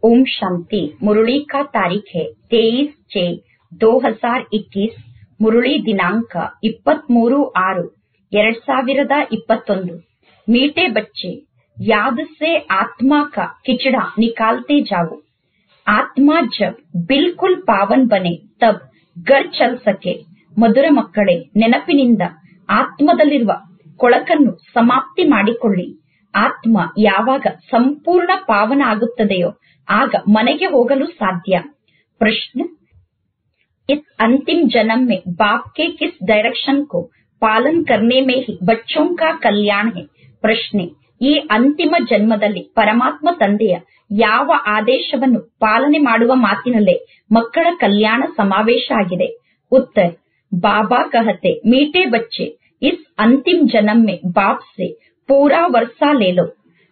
ओम शांति मुरली का तारीख है तेईस छः दो हजार इक्कीस ಮುರುಳಿ ದಿನಾಂಕ ಇಪ್ಪತ್ಮೂರು ಆರು ಎರಡ್ ಸಾವಿರದ ಇಪ್ಪತ್ತೊಂದು ಮೀಟೆ ಬಚ್ಚೆ याद से आत्मा का किचड़ा निकालते जाओ आत्मा जब बिल्कुल पावन बने तब घर चल सके ಮಧುರ ಮಕ್ಕಳೇ ನೆನಪಿನಿಂದ ಆತ್ಮದಲ್ಲಿರುವ ಕೊಳಕನ್ನು ಸಮಾಪ್ತಿ ಮಾಡಿಕೊಳ್ಳಿ ಆತ್ಮ ಯಾವಾಗ ಸಂಪೂರ್ಣ ಪಾವನ ಆಗುತ್ತದೆಯೋ ಆಗ ಮನೆಗೆ ಹೋಗಲು ಸಾಧ್ಯ ಪ್ರಶ್ನೆ इस अंतिम जन्म में बाप के किस डायरेक्शन को पालन करने में ही बच्चों का कल्याण है ಪ್ರಶ್ನೆ ಈ ಅಂತಿಮ ಜನ್ಮದಲ್ಲಿ ಪರಮಾತ್ಮ ತಂದೆಯ ಯಾವ ಆದೇಶವನ್ನು ಪಾಲನೆ ಮಾಡುವ ಮಾತಿನಲ್ಲೇ ಮಕ್ಕಳ ಕಲ್ಯಾಣ ಸಮಾವೇಶ ಆಗಿದೆ ಉತ್ತರ ಬಾಬಾ ಕಹತೆ ಮೀಟೆ ಬಚ್ಚೆ इस अंतिम जन्म में बाप से पूरा वर्षा ले लो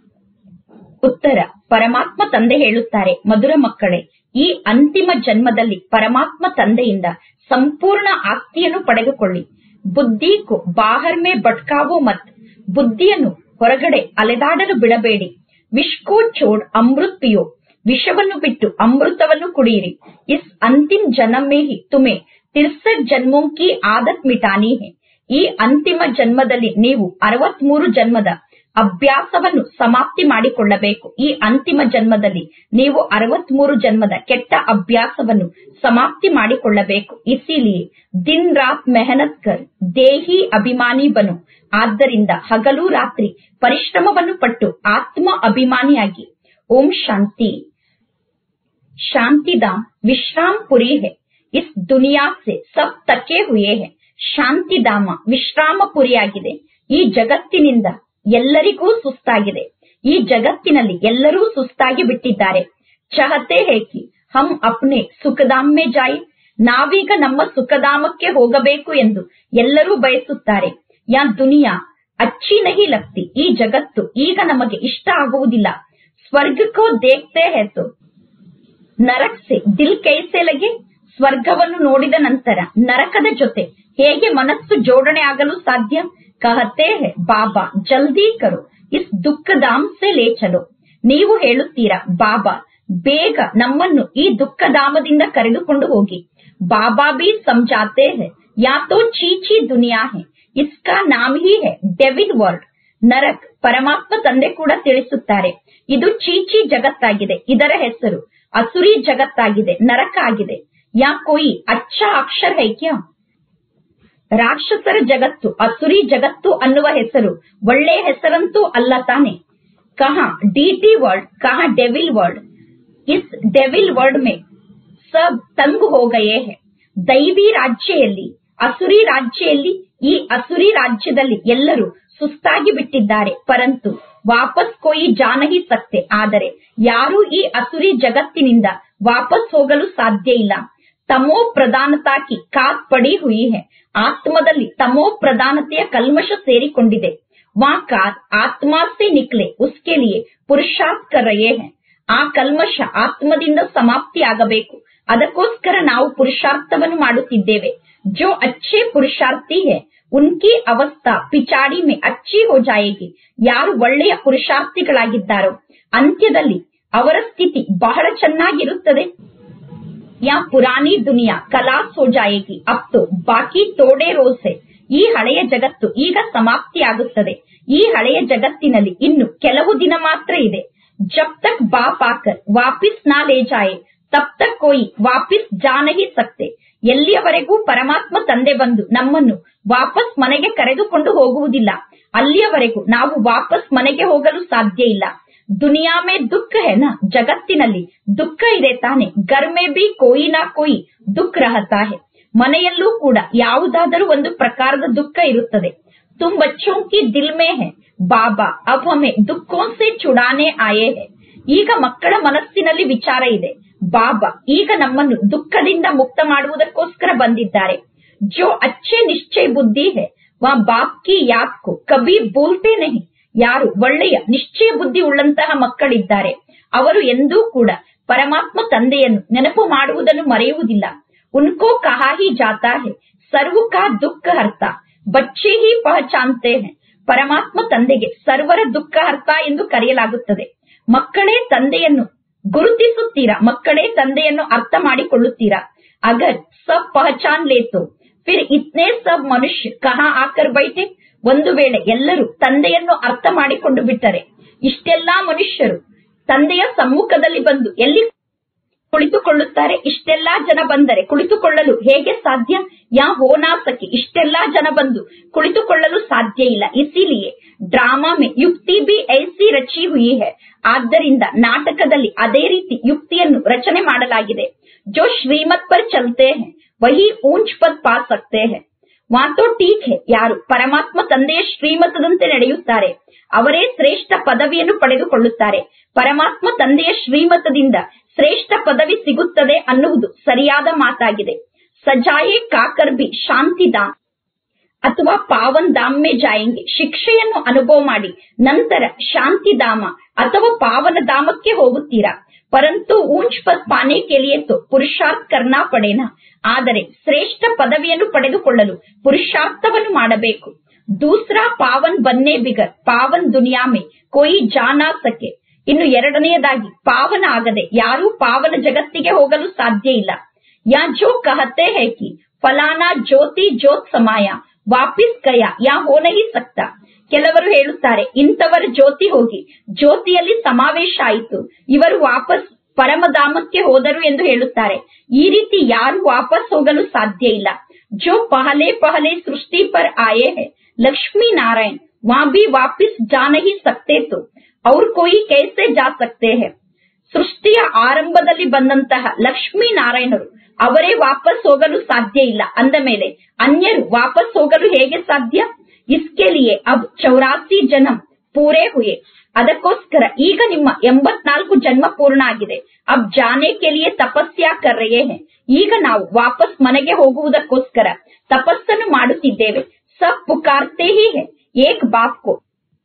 ಉತ್ತರ ಪರಮಾತ್ಮ ತಂದೆ ಹೇಳುತ್ತಾರೆ ಮಧುರ ಮಕ್ಕಳೇ ಈ ಅಂತಿಮ ಜನ್ಮದಲ್ಲಿ ಪರಮಾತ್ಮ ತಂದೆಯಿಂದ ಸಂಪೂರ್ಣ ಆಸ್ತಿಯನ್ನು ಪಡೆದುಕೊಳ್ಳಿ ಬುದ್ಧಿಗೂ ಬಾಹರ್ ಮೇ ಬಟ್ಕಾವೋ ಮತ್ ಬುದ್ಧಿಯನ್ನು ಹೊರಗಡೆ ಅಲೆದಾಡಲು ಬಿಡಬೇಡಿ ವಿಷ್ಕೋ ಚೋಡ್ ಅಮೃತ್ ಪಿಯೋ ವಿಷವನ್ನು ಬಿಟ್ಟು ಅಮೃತವನ್ನು ಕುಡಿಯಿರಿ ಇಸ್ ಅಂತಿಮ್ ಜನ್ಮ ಮೇ ಹಿ ತುಮೆ ತಿರ್ಸಟ್ ಜನ್ಮೋಂ ಕಿ ಆದತ್ ಮಿಟಾನಿ ಹೇ ಈ ಅಂತಿಮ ಜನ್ಮದಲ್ಲಿ ನೀವು ಅರವತ್ಮೂರು ಜನ್ಮದ ಅಭ್ಯಾಸವನ್ನು ಸಮಾಪ್ತಿ ಮಾಡಿಕೊಳ್ಳಬೇಕು ಈ ಅಂತಿಮ ಜನ್ಮದಲ್ಲಿ ನೀವು ಅರವತ್ಮೂರು ಜನ್ಮದ ಕೆಟ್ಟ ಅಭ್ಯಾಸವನ್ನು ಸಮಾಪ್ತಿ ಮಾಡಿಕೊಳ್ಳಬೇಕು ಇಸಿಲಿಯೇ ದಿನ್ ರಾತ್ ಮೆಹನತ್ ಕರ್ ದೇಹಿ ಅಭಿಮಾನಿ ಬನು ಆದ್ದರಿಂದ ಹಗಲು ರಾತ್ರಿ ಪರಿಶ್ರಮವನ್ನು ಪಟ್ಟು ಆತ್ಮ ಅಭಿಮಾನಿಯಾಗಿ ಓಂ ಶಾಂತಿ ಶಾಂತಿಧಾಮ್ ವಿಶ್ರಾಮ್ ಪುರಿ ಹೇ ಇಸ್ ದುನಿಯಾ ಸೆ ಸಬ್ ತಕ್ಕೆ ಹುಯೇ ಹೇ ಶಾಂತಿಧಾಮ ವಿಶ್ರಾಮ ಪುರಿಯಾಗಿದೆ ಈ ಜಗತ್ತಿನಿಂದ ಎಲ್ಲರಿಗೂ ಸುಸ್ತಾಗಿದೆ ಈ ಜಗತ್ತಿನಲ್ಲಿ ಎಲ್ಲರೂ ಸುಸ್ತಾಗಿ ಬಿಟ್ಟಿದ್ದಾರೆ ಚಹತೆ ಹೇಕಿ ಹಮ್ ಅಪ್ನೆ ಸುಖಧಾಮೆ ಜಾಯಿ ನಾವೀಗ ನಮ್ಮ ಸುಖಧಾಮಕ್ಕೆ ಹೋಗಬೇಕು ಎಂದು ಎಲ್ಲರೂ ಬಯಸುತ್ತಾರೆ ಯಾ ದುನಿಯಾ ಅಚ್ಚಿ ನಹಿ ಲಗ್ತಿ ಈ ಜಗತ್ತು ಈಗ ನಮಗೆ ಇಷ್ಟ ಆಗುವುದಿಲ್ಲ ಸ್ವರ್ಗಕ್ಕೋ ದೇಖ್ತೆ ಹೇತು ನರಕ್ ಸೆ ದಿಲ್ ಕೈಸೆ ಲಗೆ ಸ್ವರ್ಗವನ್ನು ನೋಡಿದ ನಂತರ ನರಕದ ಜೊತೆ ಹೇಗೆ ಮನಸ್ಸು ಜೋಡಣೆ ಆಗಲು ಸಾಧ್ಯ ಕಹತೆ ಹೇ ಬಾಬಾ ಜಲ್ದಿ ಕರೋ ಇಸ್ ದುಃಖಧಾಮ್ ಸೆ ಲೇ ಚಲೋ ನೀವು ಹೇಳುತ್ತೀರಾ ಬಾಬಾ ಬೇಗ ನಮ್ಮನ್ನು ಈ ದುಃಖಧಾಮದಿಂದ ಕರೆದುಕೊಂಡು ಹೋಗಿ ಬಾಬಾ ಬಿ ಸಮಜಾತೆ ಹೇ ಯಾ ತೋ ಚೀಚಿ ದುನಿಯಾ ಹೇ ಇಸ್ಕಾ ನಾಮ್ ಹಿ ಹೇ ಡೆವಿಲ್ ವರ್ಲ್ಡ್ ನರಕ್ ಪರಮಾತ್ಮ ತಂದೆ ಕೂಡ ತಿಳಿಸುತ್ತಾರೆ ಇದು ಚೀಚಿ ಜಗತ್ತಾಗಿದೆ ಇದರ ಹೆಸರು ಅಸುರಿ ಜಗತ್ತಾಗಿದೆ ನರಕ ಆಗಿದೆ ಯಾ ಕೋಯಿ ಅಚ್ಚಾ ಅಕ್ಷರ್ ಹೈ ಕ್ಯಾ ರಾಕ್ಷಸರ ಜಗತ್ತು ಅಸುರಿ ಜಗತ್ತು ಅನ್ನುವ ಹೆಸರು ಒಳ್ಳೆಯ ಹೆಸರಂತೂ ಅಲ್ಲ ತಾನೆ ಕಹಾ ಡಿಟಿ ವರ್ಲ್ಡ್ ಕಹಾ ಡೆವಿಲ್ ವರ್ಲ್ಡ್ ಇಸ್ ಡೆವಿಲ್ ವರ್ಲ್ಡ್ ಮೇ ಸಬ್ ತಂಗ್ ಹೋಗಯೇ ಹೇ ದೈವಿ ರಾಜ್ಯದಲ್ಲಿ ಅಸುರಿ ರಾಜ್ಯದಲ್ಲಿ ಈ ಅಸುರಿ ರಾಜ್ಯದಲ್ಲಿ ಎಲ್ಲರೂ ಸುಸ್ತಾಗಿ ಬಿಟ್ಟಿದ್ದಾರೆ ಪರಂತು ವಾಪಸ್ ಕೋಯಿ ಜಾನಹಿ ಸಕ್ತೆ ಆದರೆ ಯಾರೂ ಈ ಅಸುರಿ ಜಗತ್ತಿನಿಂದ ವಾಪಸ್ ಹೋಗಲು ಸಾಧ್ಯ ಇಲ್ಲ ತಮೋ ಪ್ರಧಾನತಾ ಕಿ ಕಾತ್ ಪಡಿ ಹುಯಿ ಹೇ ಆತ್ಮದಲ್ಲಿ ತಮೋ ಪ್ರಧಾನತೆಯ ಕಲ್ಮಶ ಸೇರಿಕೊಂಡಿದೆ ವಾ ಕಾತ್ ಆತ್ಮ ಸೆ ನಿಕ್ಲೆ ಉಸ್ಕೆ ಲಿಯೆ ಪುರುಷಾರ್ಥ ಕರ್ ರಹೆ ಹೇ ಆ ಕಲ್ಮಶ ಆತ್ಮದಿಂದ ಸಮಾಪ್ತಿ ಆಗಬೇಕು ಅದಕ್ಕೋಸ್ಕರ ನಾವು ಪುರುಷಾರ್ಥವನ್ನು ಮಾಡುತ್ತಿದ್ದೇವೆ ಜೋ ಅಚ್ಚೆ ಪುರುಷಾರ್ಥಿ ಹೇ ಉನ್ಕಿ ಅವಸ್ಥಾ ಪಿಚಾಡಿ ಮೇ ಅಚ್ಚಿ ಹೋ ಜಾಯೇಗಿ ಯಾರು ಒಳ್ಳೆಯ ಪುರುಷಾರ್ಥಿಗಳಾಗಿದ್ದಾರೋ ಅಂತ್ಯದಲ್ಲಿ ಅವರ ಸ್ಥಿತಿ ಬಹಳ ಚೆನ್ನಾಗಿರುತ್ತದೆ ಯಾ ಪುರಾಣಿ ದುನಿಯಾ ಕಲಾಸ್ ಹೋ ಜಾಯೇಗಿ ಅಬ್ ತೋ ಬಾಕಿ ತೋಡೆ ರೋಸ್ ಹೇ ಈ ಹಳೆಯ ಜಗತ್ತು ಈಗ ಸಮಾಪ್ತಿಯಾಗುತ್ತದೆ ಈ ಹಳೆಯ ಜಗತ್ತಿನಲ್ಲಿ ಇನ್ನು ಕೆಲವು ದಿನ ಮಾತ್ರ ಇದೆ ಜಬ್ ತಕ್ ಬಾಪ್ ಆಕರ್ ವಾಪಿಸ್ ನಾ ಲೇ ಜಾಯೆ ತಬ್ ತಕ್ ಕೋಯಿ ವಾಪಿಸ್ ಜಾ ನಹಿ ಸಕ್ತೆ ಎಲ್ಲಿಯವರೆಗೂ ಪರಮಾತ್ಮ ತಂದೆ ಬಂದು ನಮ್ಮನ್ನು ವಾಪಸ್ ಮನೆಗೆ ಕರೆದುಕೊಂಡು ಹೋಗುವುದಿಲ್ಲ ಅಲ್ಲಿಯವರೆಗೂ ನಾವು ವಾಪಸ್ ಮನೆಗೆ ಹೋಗಲು ಸಾಧ್ಯ ಇಲ್ಲ ದುನಿಯಾ ಮೇ ದುಃಖ ಹೆನ ಜಗತ್ತಿನಲ್ಲಿ ದುಃಖ ಇದೆ ತಾನೆ ಗರ್ ಮೇ ಬಿ ಕೋಯಿ ನಾ ಕೋಯಿ ದುಃಖ ರಹತಾ ಹೇ ಮನೆಯಲ್ಲೂ ಕೂಡ ಯಾವುದಾದರೂ ಒಂದು ಪ್ರಕಾರದ ದುಃಖ ಇರುತ್ತದೆ ತುಮ್ ಬಚ್ಚೋಂ ಕಿ ದಿಲ್ ಮೇ ಹೇ ಬಾಬಾ ಅಬ್ ಹಮೆ ದುಃಖೋಂ ಸೆ ಚುಡಾನೆ ಆಯೇ ಹೇ ಈಗ ಮಕ್ಕಳ ಮನಸ್ಸಿನಲ್ಲಿ ವಿಚಾರ ಇದೆ ಬಾಬಾ ಈಗ ನಮ್ಮನ್ನು ದುಃಖದಿಂದ ಮುಕ್ತ ಮಾಡುವುದಕ್ಕೋಸ್ಕರ ಬಂದಿದ್ದಾರೆ ಜೋ ಅಚ್ಚೆ ನಿಶ್ಚಯ ಬುದ್ಧಿ ಹೇ ವಾ ಬಾಪ್ ಕಿ ಯಾದ್ ಕೋ ಕಬಿ ಭೂಲ್ತೆ ನಹಿ ಯಾರು ಒಳ್ಳೆಯ ನಿಶ್ಚಯ ಬುದ್ಧಿ ಉಳ್ಳಂತಹ ಮಕ್ಕಳಿದ್ದಾರೆ ಅವರು ಎಂದೂ ಕೂಡ ಪರಮಾತ್ಮ ತಂದೆಯನ್ನು ನೆನಪು ಮಾಡುವುದನ್ನು ಮರೆಯುವುದಿಲ್ಲ ಉನ್ಕೋ ಕಹಾ ಹಿ ಜಾತಾ ಹೇ ಸರ್ವ ಕಾ ದುಃಖ ಹರ್ತ ಬಚ್ಚೆ ಹಿ ಪಹಚಾನ್ತೆ ಹೇ ಪರಮಾತ್ಮ ತಂದೆಗೆ ಸರ್ವರ ದುಃಖ ಹರ್ತ ಎಂದು ಕರೆಯಲಾಗುತ್ತದೆ ಮಕ್ಕಳೇ ತಂದೆಯನ್ನು ಗುರುತಿಸುತ್ತೀರಾ ಮಕ್ಕಳೇ ತಂದೆಯನ್ನು ಅರ್ಥ ಮಾಡಿಕೊಳ್ಳುತ್ತೀರಾ ಅಗರ್ ಸಬ್ ಪಹಚಾನ್ ಲೇತೋ ಫಿರ್ ಇತ್ನೇ ಸಬ್ ಮನುಷ್ಯ ಕಹಾ ಆಕರ್ ಬೈಟೆ ಒಂದು ವೇಳೆ ಎಲ್ಲರೂ ತಂದೆಯನ್ನು ಅರ್ಥ ಮಾಡಿಕೊಂಡು ಬಿಟ್ಟರೆ ಇಷ್ಟೆಲ್ಲಾ ಮನುಷ್ಯರು ತಂದೆಯ ಸಮ್ಮುಖದಲ್ಲಿ ಬಂದು ಎಲ್ಲಿ ಕುಳಿತುಕೊಳ್ಳುತ್ತಾರೆ ಇಷ್ಟೆಲ್ಲಾ ಜನ ಬಂದರೆ ಕುಳಿತುಕೊಳ್ಳಲು ಹೇಗೆ ಸಾಧ್ಯ ಯಾ ಹೋನಾಸಕ್ಕೆ ಇಷ್ಟೆಲ್ಲಾ ಜನ ಬಂದು ಕುಳಿತುಕೊಳ್ಳಲು ಸಾಧ್ಯ ಇಲ್ಲ ಇಸಿಲಿಯೇ ಡ್ರಾಮಾ ಮೇ ಯುಕ್ತಿ ಬಿ ಐಸಿ ರಚಿ ಹುಯಿ ಹೈ ಆದ್ದರಿಂದ ನಾಟಕದಲ್ಲಿ ಅದೇ ರೀತಿ ಯುಕ್ತಿಯನ್ನು ರಚನೆ ಮಾಡಲಾಗಿದೆ ಜೋ ಶ್ರೀಮತ್ ಪರ್ ಚಲ್ತೆ ಹೈ ವಹಿ ಊಂಚ್ ಪದ್ ಪಾ ಸಕ್ತೆ ಹೈ ಮಾತೋ ಟೀಕ್ ಹೈ ಯಾರು ಪರಮಾತ್ಮ ತಂದೆಯ ಶ್ರೀಮತದಂತೆ ನಡೆಯುತ್ತಾರೆ ಅವರೇ ಶ್ರೇಷ್ಠ ಪದವಿಯನ್ನು ಪಡೆದುಕೊಳ್ಳುತ್ತಾರೆ ಪರಮಾತ್ಮ ತಂದೆಯ ಶ್ರೀಮತದಿಂದ ಶ್ರೇಷ್ಠ ಪದವಿ ಸಿಗುತ್ತದೆ ಅನ್ನುವುದು ಸರಿಯಾದ ಮಾತಾಗಿದೆ ಸಜಾಯೇ ಕಾಕರ್ ಬಿ ಶಾಂತಿಧಾಮ್ ಅಥವಾ ಪಾವನ್ ಧಾಮ್ ಮೇ ಜಾಯೆಂಗೆ ಶಿಕ್ಷೆಯನ್ನು ಅನುಭವ ಮಾಡಿ ನಂತರ ಶಾಂತಿಧಾಮ ಅಥವಾ ಪಾವನ ಧಾಮಕ್ಕೆ ಹೋಗುತ್ತೀರಾ ಪರಂತು ಊಂಚ್ ಪದ್ ಪಾನೆ ಕೆಲಿಯೇ ತೋ ಪುರುಷಾರ್ಥ ಕರ್ನಾ ಪಡೇನಾ ಆದರೆ ಶ್ರೇಷ್ಠ ಪದವಿಯನ್ನು ಪಡೆದುಕೊಳ್ಳಲು ಪುರುಷಾರ್ಥವನ್ನು ಮಾಡಬೇಕು ದೂಸರಾ ಪಾವನ್ ಬನ್ನೇ ಬಿಗರ್ ಪಾವನ್ ದುನಿಯಾ ಮೇ ಕೋಯಿ ಜಾನಾ ಸಕೆ ಇನ್ನು ಎರಡನೆಯದಾಗಿ ಪಾವನ ಆಗದೆ ಯಾರೂ ಪಾವನ ಜಗತ್ತಿಗೆ ಹೋಗಲು ಸಾಧ್ಯ ಇಲ್ಲ ಯಾ ಜೋ ಕಹತೆ ಹೈ ಕಿ ಫಲಾನಾ ಜ್ಯೋತಿ ಜ್ಯೋತ್ ಸಮಾಯ ವಾಪಿಸ್ ಗಯಾ ಯಾ ಹೋ ನಹಿ ಸಕ್ತಾ ಕೆಲವರು ಹೇಳುತ್ತಾರೆ ಇಂಥವರ ಜ್ಯೋತಿ ಹೋಗಿ ಜ್ಯೋತಿಯಲ್ಲಿ ಸಮಾವೇಶ ಆಯಿತು ಇವರು ವಾಪಸ್ ಪರಮಧಾಮಕ್ಕೆ ಹೋದರು ಎಂದು ಹೇಳುತ್ತಾರೆ ಈ ರೀತಿ ಯಾರು ವಾಪಸ್ ಹೋಗಲು ಸಾಧ್ಯ ಇಲ್ಲ ಜೋ ಪಹಲೆ ಪಹಲೆ ಸೃಷ್ಟಿ ಪರ್ ಆಯೇ ಹೈ ಲಕ್ಷ್ಮೀ ನಾರಾಯಣ್ ವಾ ಬಿ ವಾಪಿಸ್ ಜಾ ನಹಿ ಸಕ್ತೆ ತೋ ಅವ್ರ ಕೋಯಿ ಕೈಸೆ ಜಾ ಸಕ್ತೆ ಹೈ ಸೃಷ್ಟಿಯ ಆರಂಭದಲ್ಲಿ ಬಂದಂತಹ ಲಕ್ಷ್ಮೀ ನಾರಾಯಣರು ಅವರೇ ವಾಪಸ್ ಹೋಗಲು ಸಾಧ್ಯ ಇಲ್ಲ ಅಂದ ಮೇಲೆ ಅನ್ಯರು ವಾಪಸ್ ಹೋಗಲು ಹೇಗೆ ಸಾಧ್ಯ ಇಸ್ಕೆ ಲಿಯೇ ಅಬ್ ಚೌರಾಸಿ ಜನ್ಮ ಪೂರೇ ಹುಯೆ ಅದಕ್ಕೋಸ್ಕರ ಈಗ ನಿಮ್ಮ ಎಂಬತ್ನಾಲ್ಕು ಜನ್ಮ ಪೂರ್ಣ ಆಗಿದೆ ಅಬ್ ಜಾನೆ ಕೆಲಿಯೇ ತಪಸ್ಯಾ ಕರ್ ರಹೆ ಹೈ ಈಗ ನಾವು ವಾಪಸ್ ಮನೆಗೆ ಹೋಗುವುದಕ್ಕೋಸ್ಕರ ತಪಸ್ಸನ್ನು ಮಾಡುತ್ತಿದ್ದೇವೆ ಸಬ್ ಪುಕಾರ್ತೆ ಹಿ ಹೈ ಏಕ್ ಬಾಪ್ ಕೋ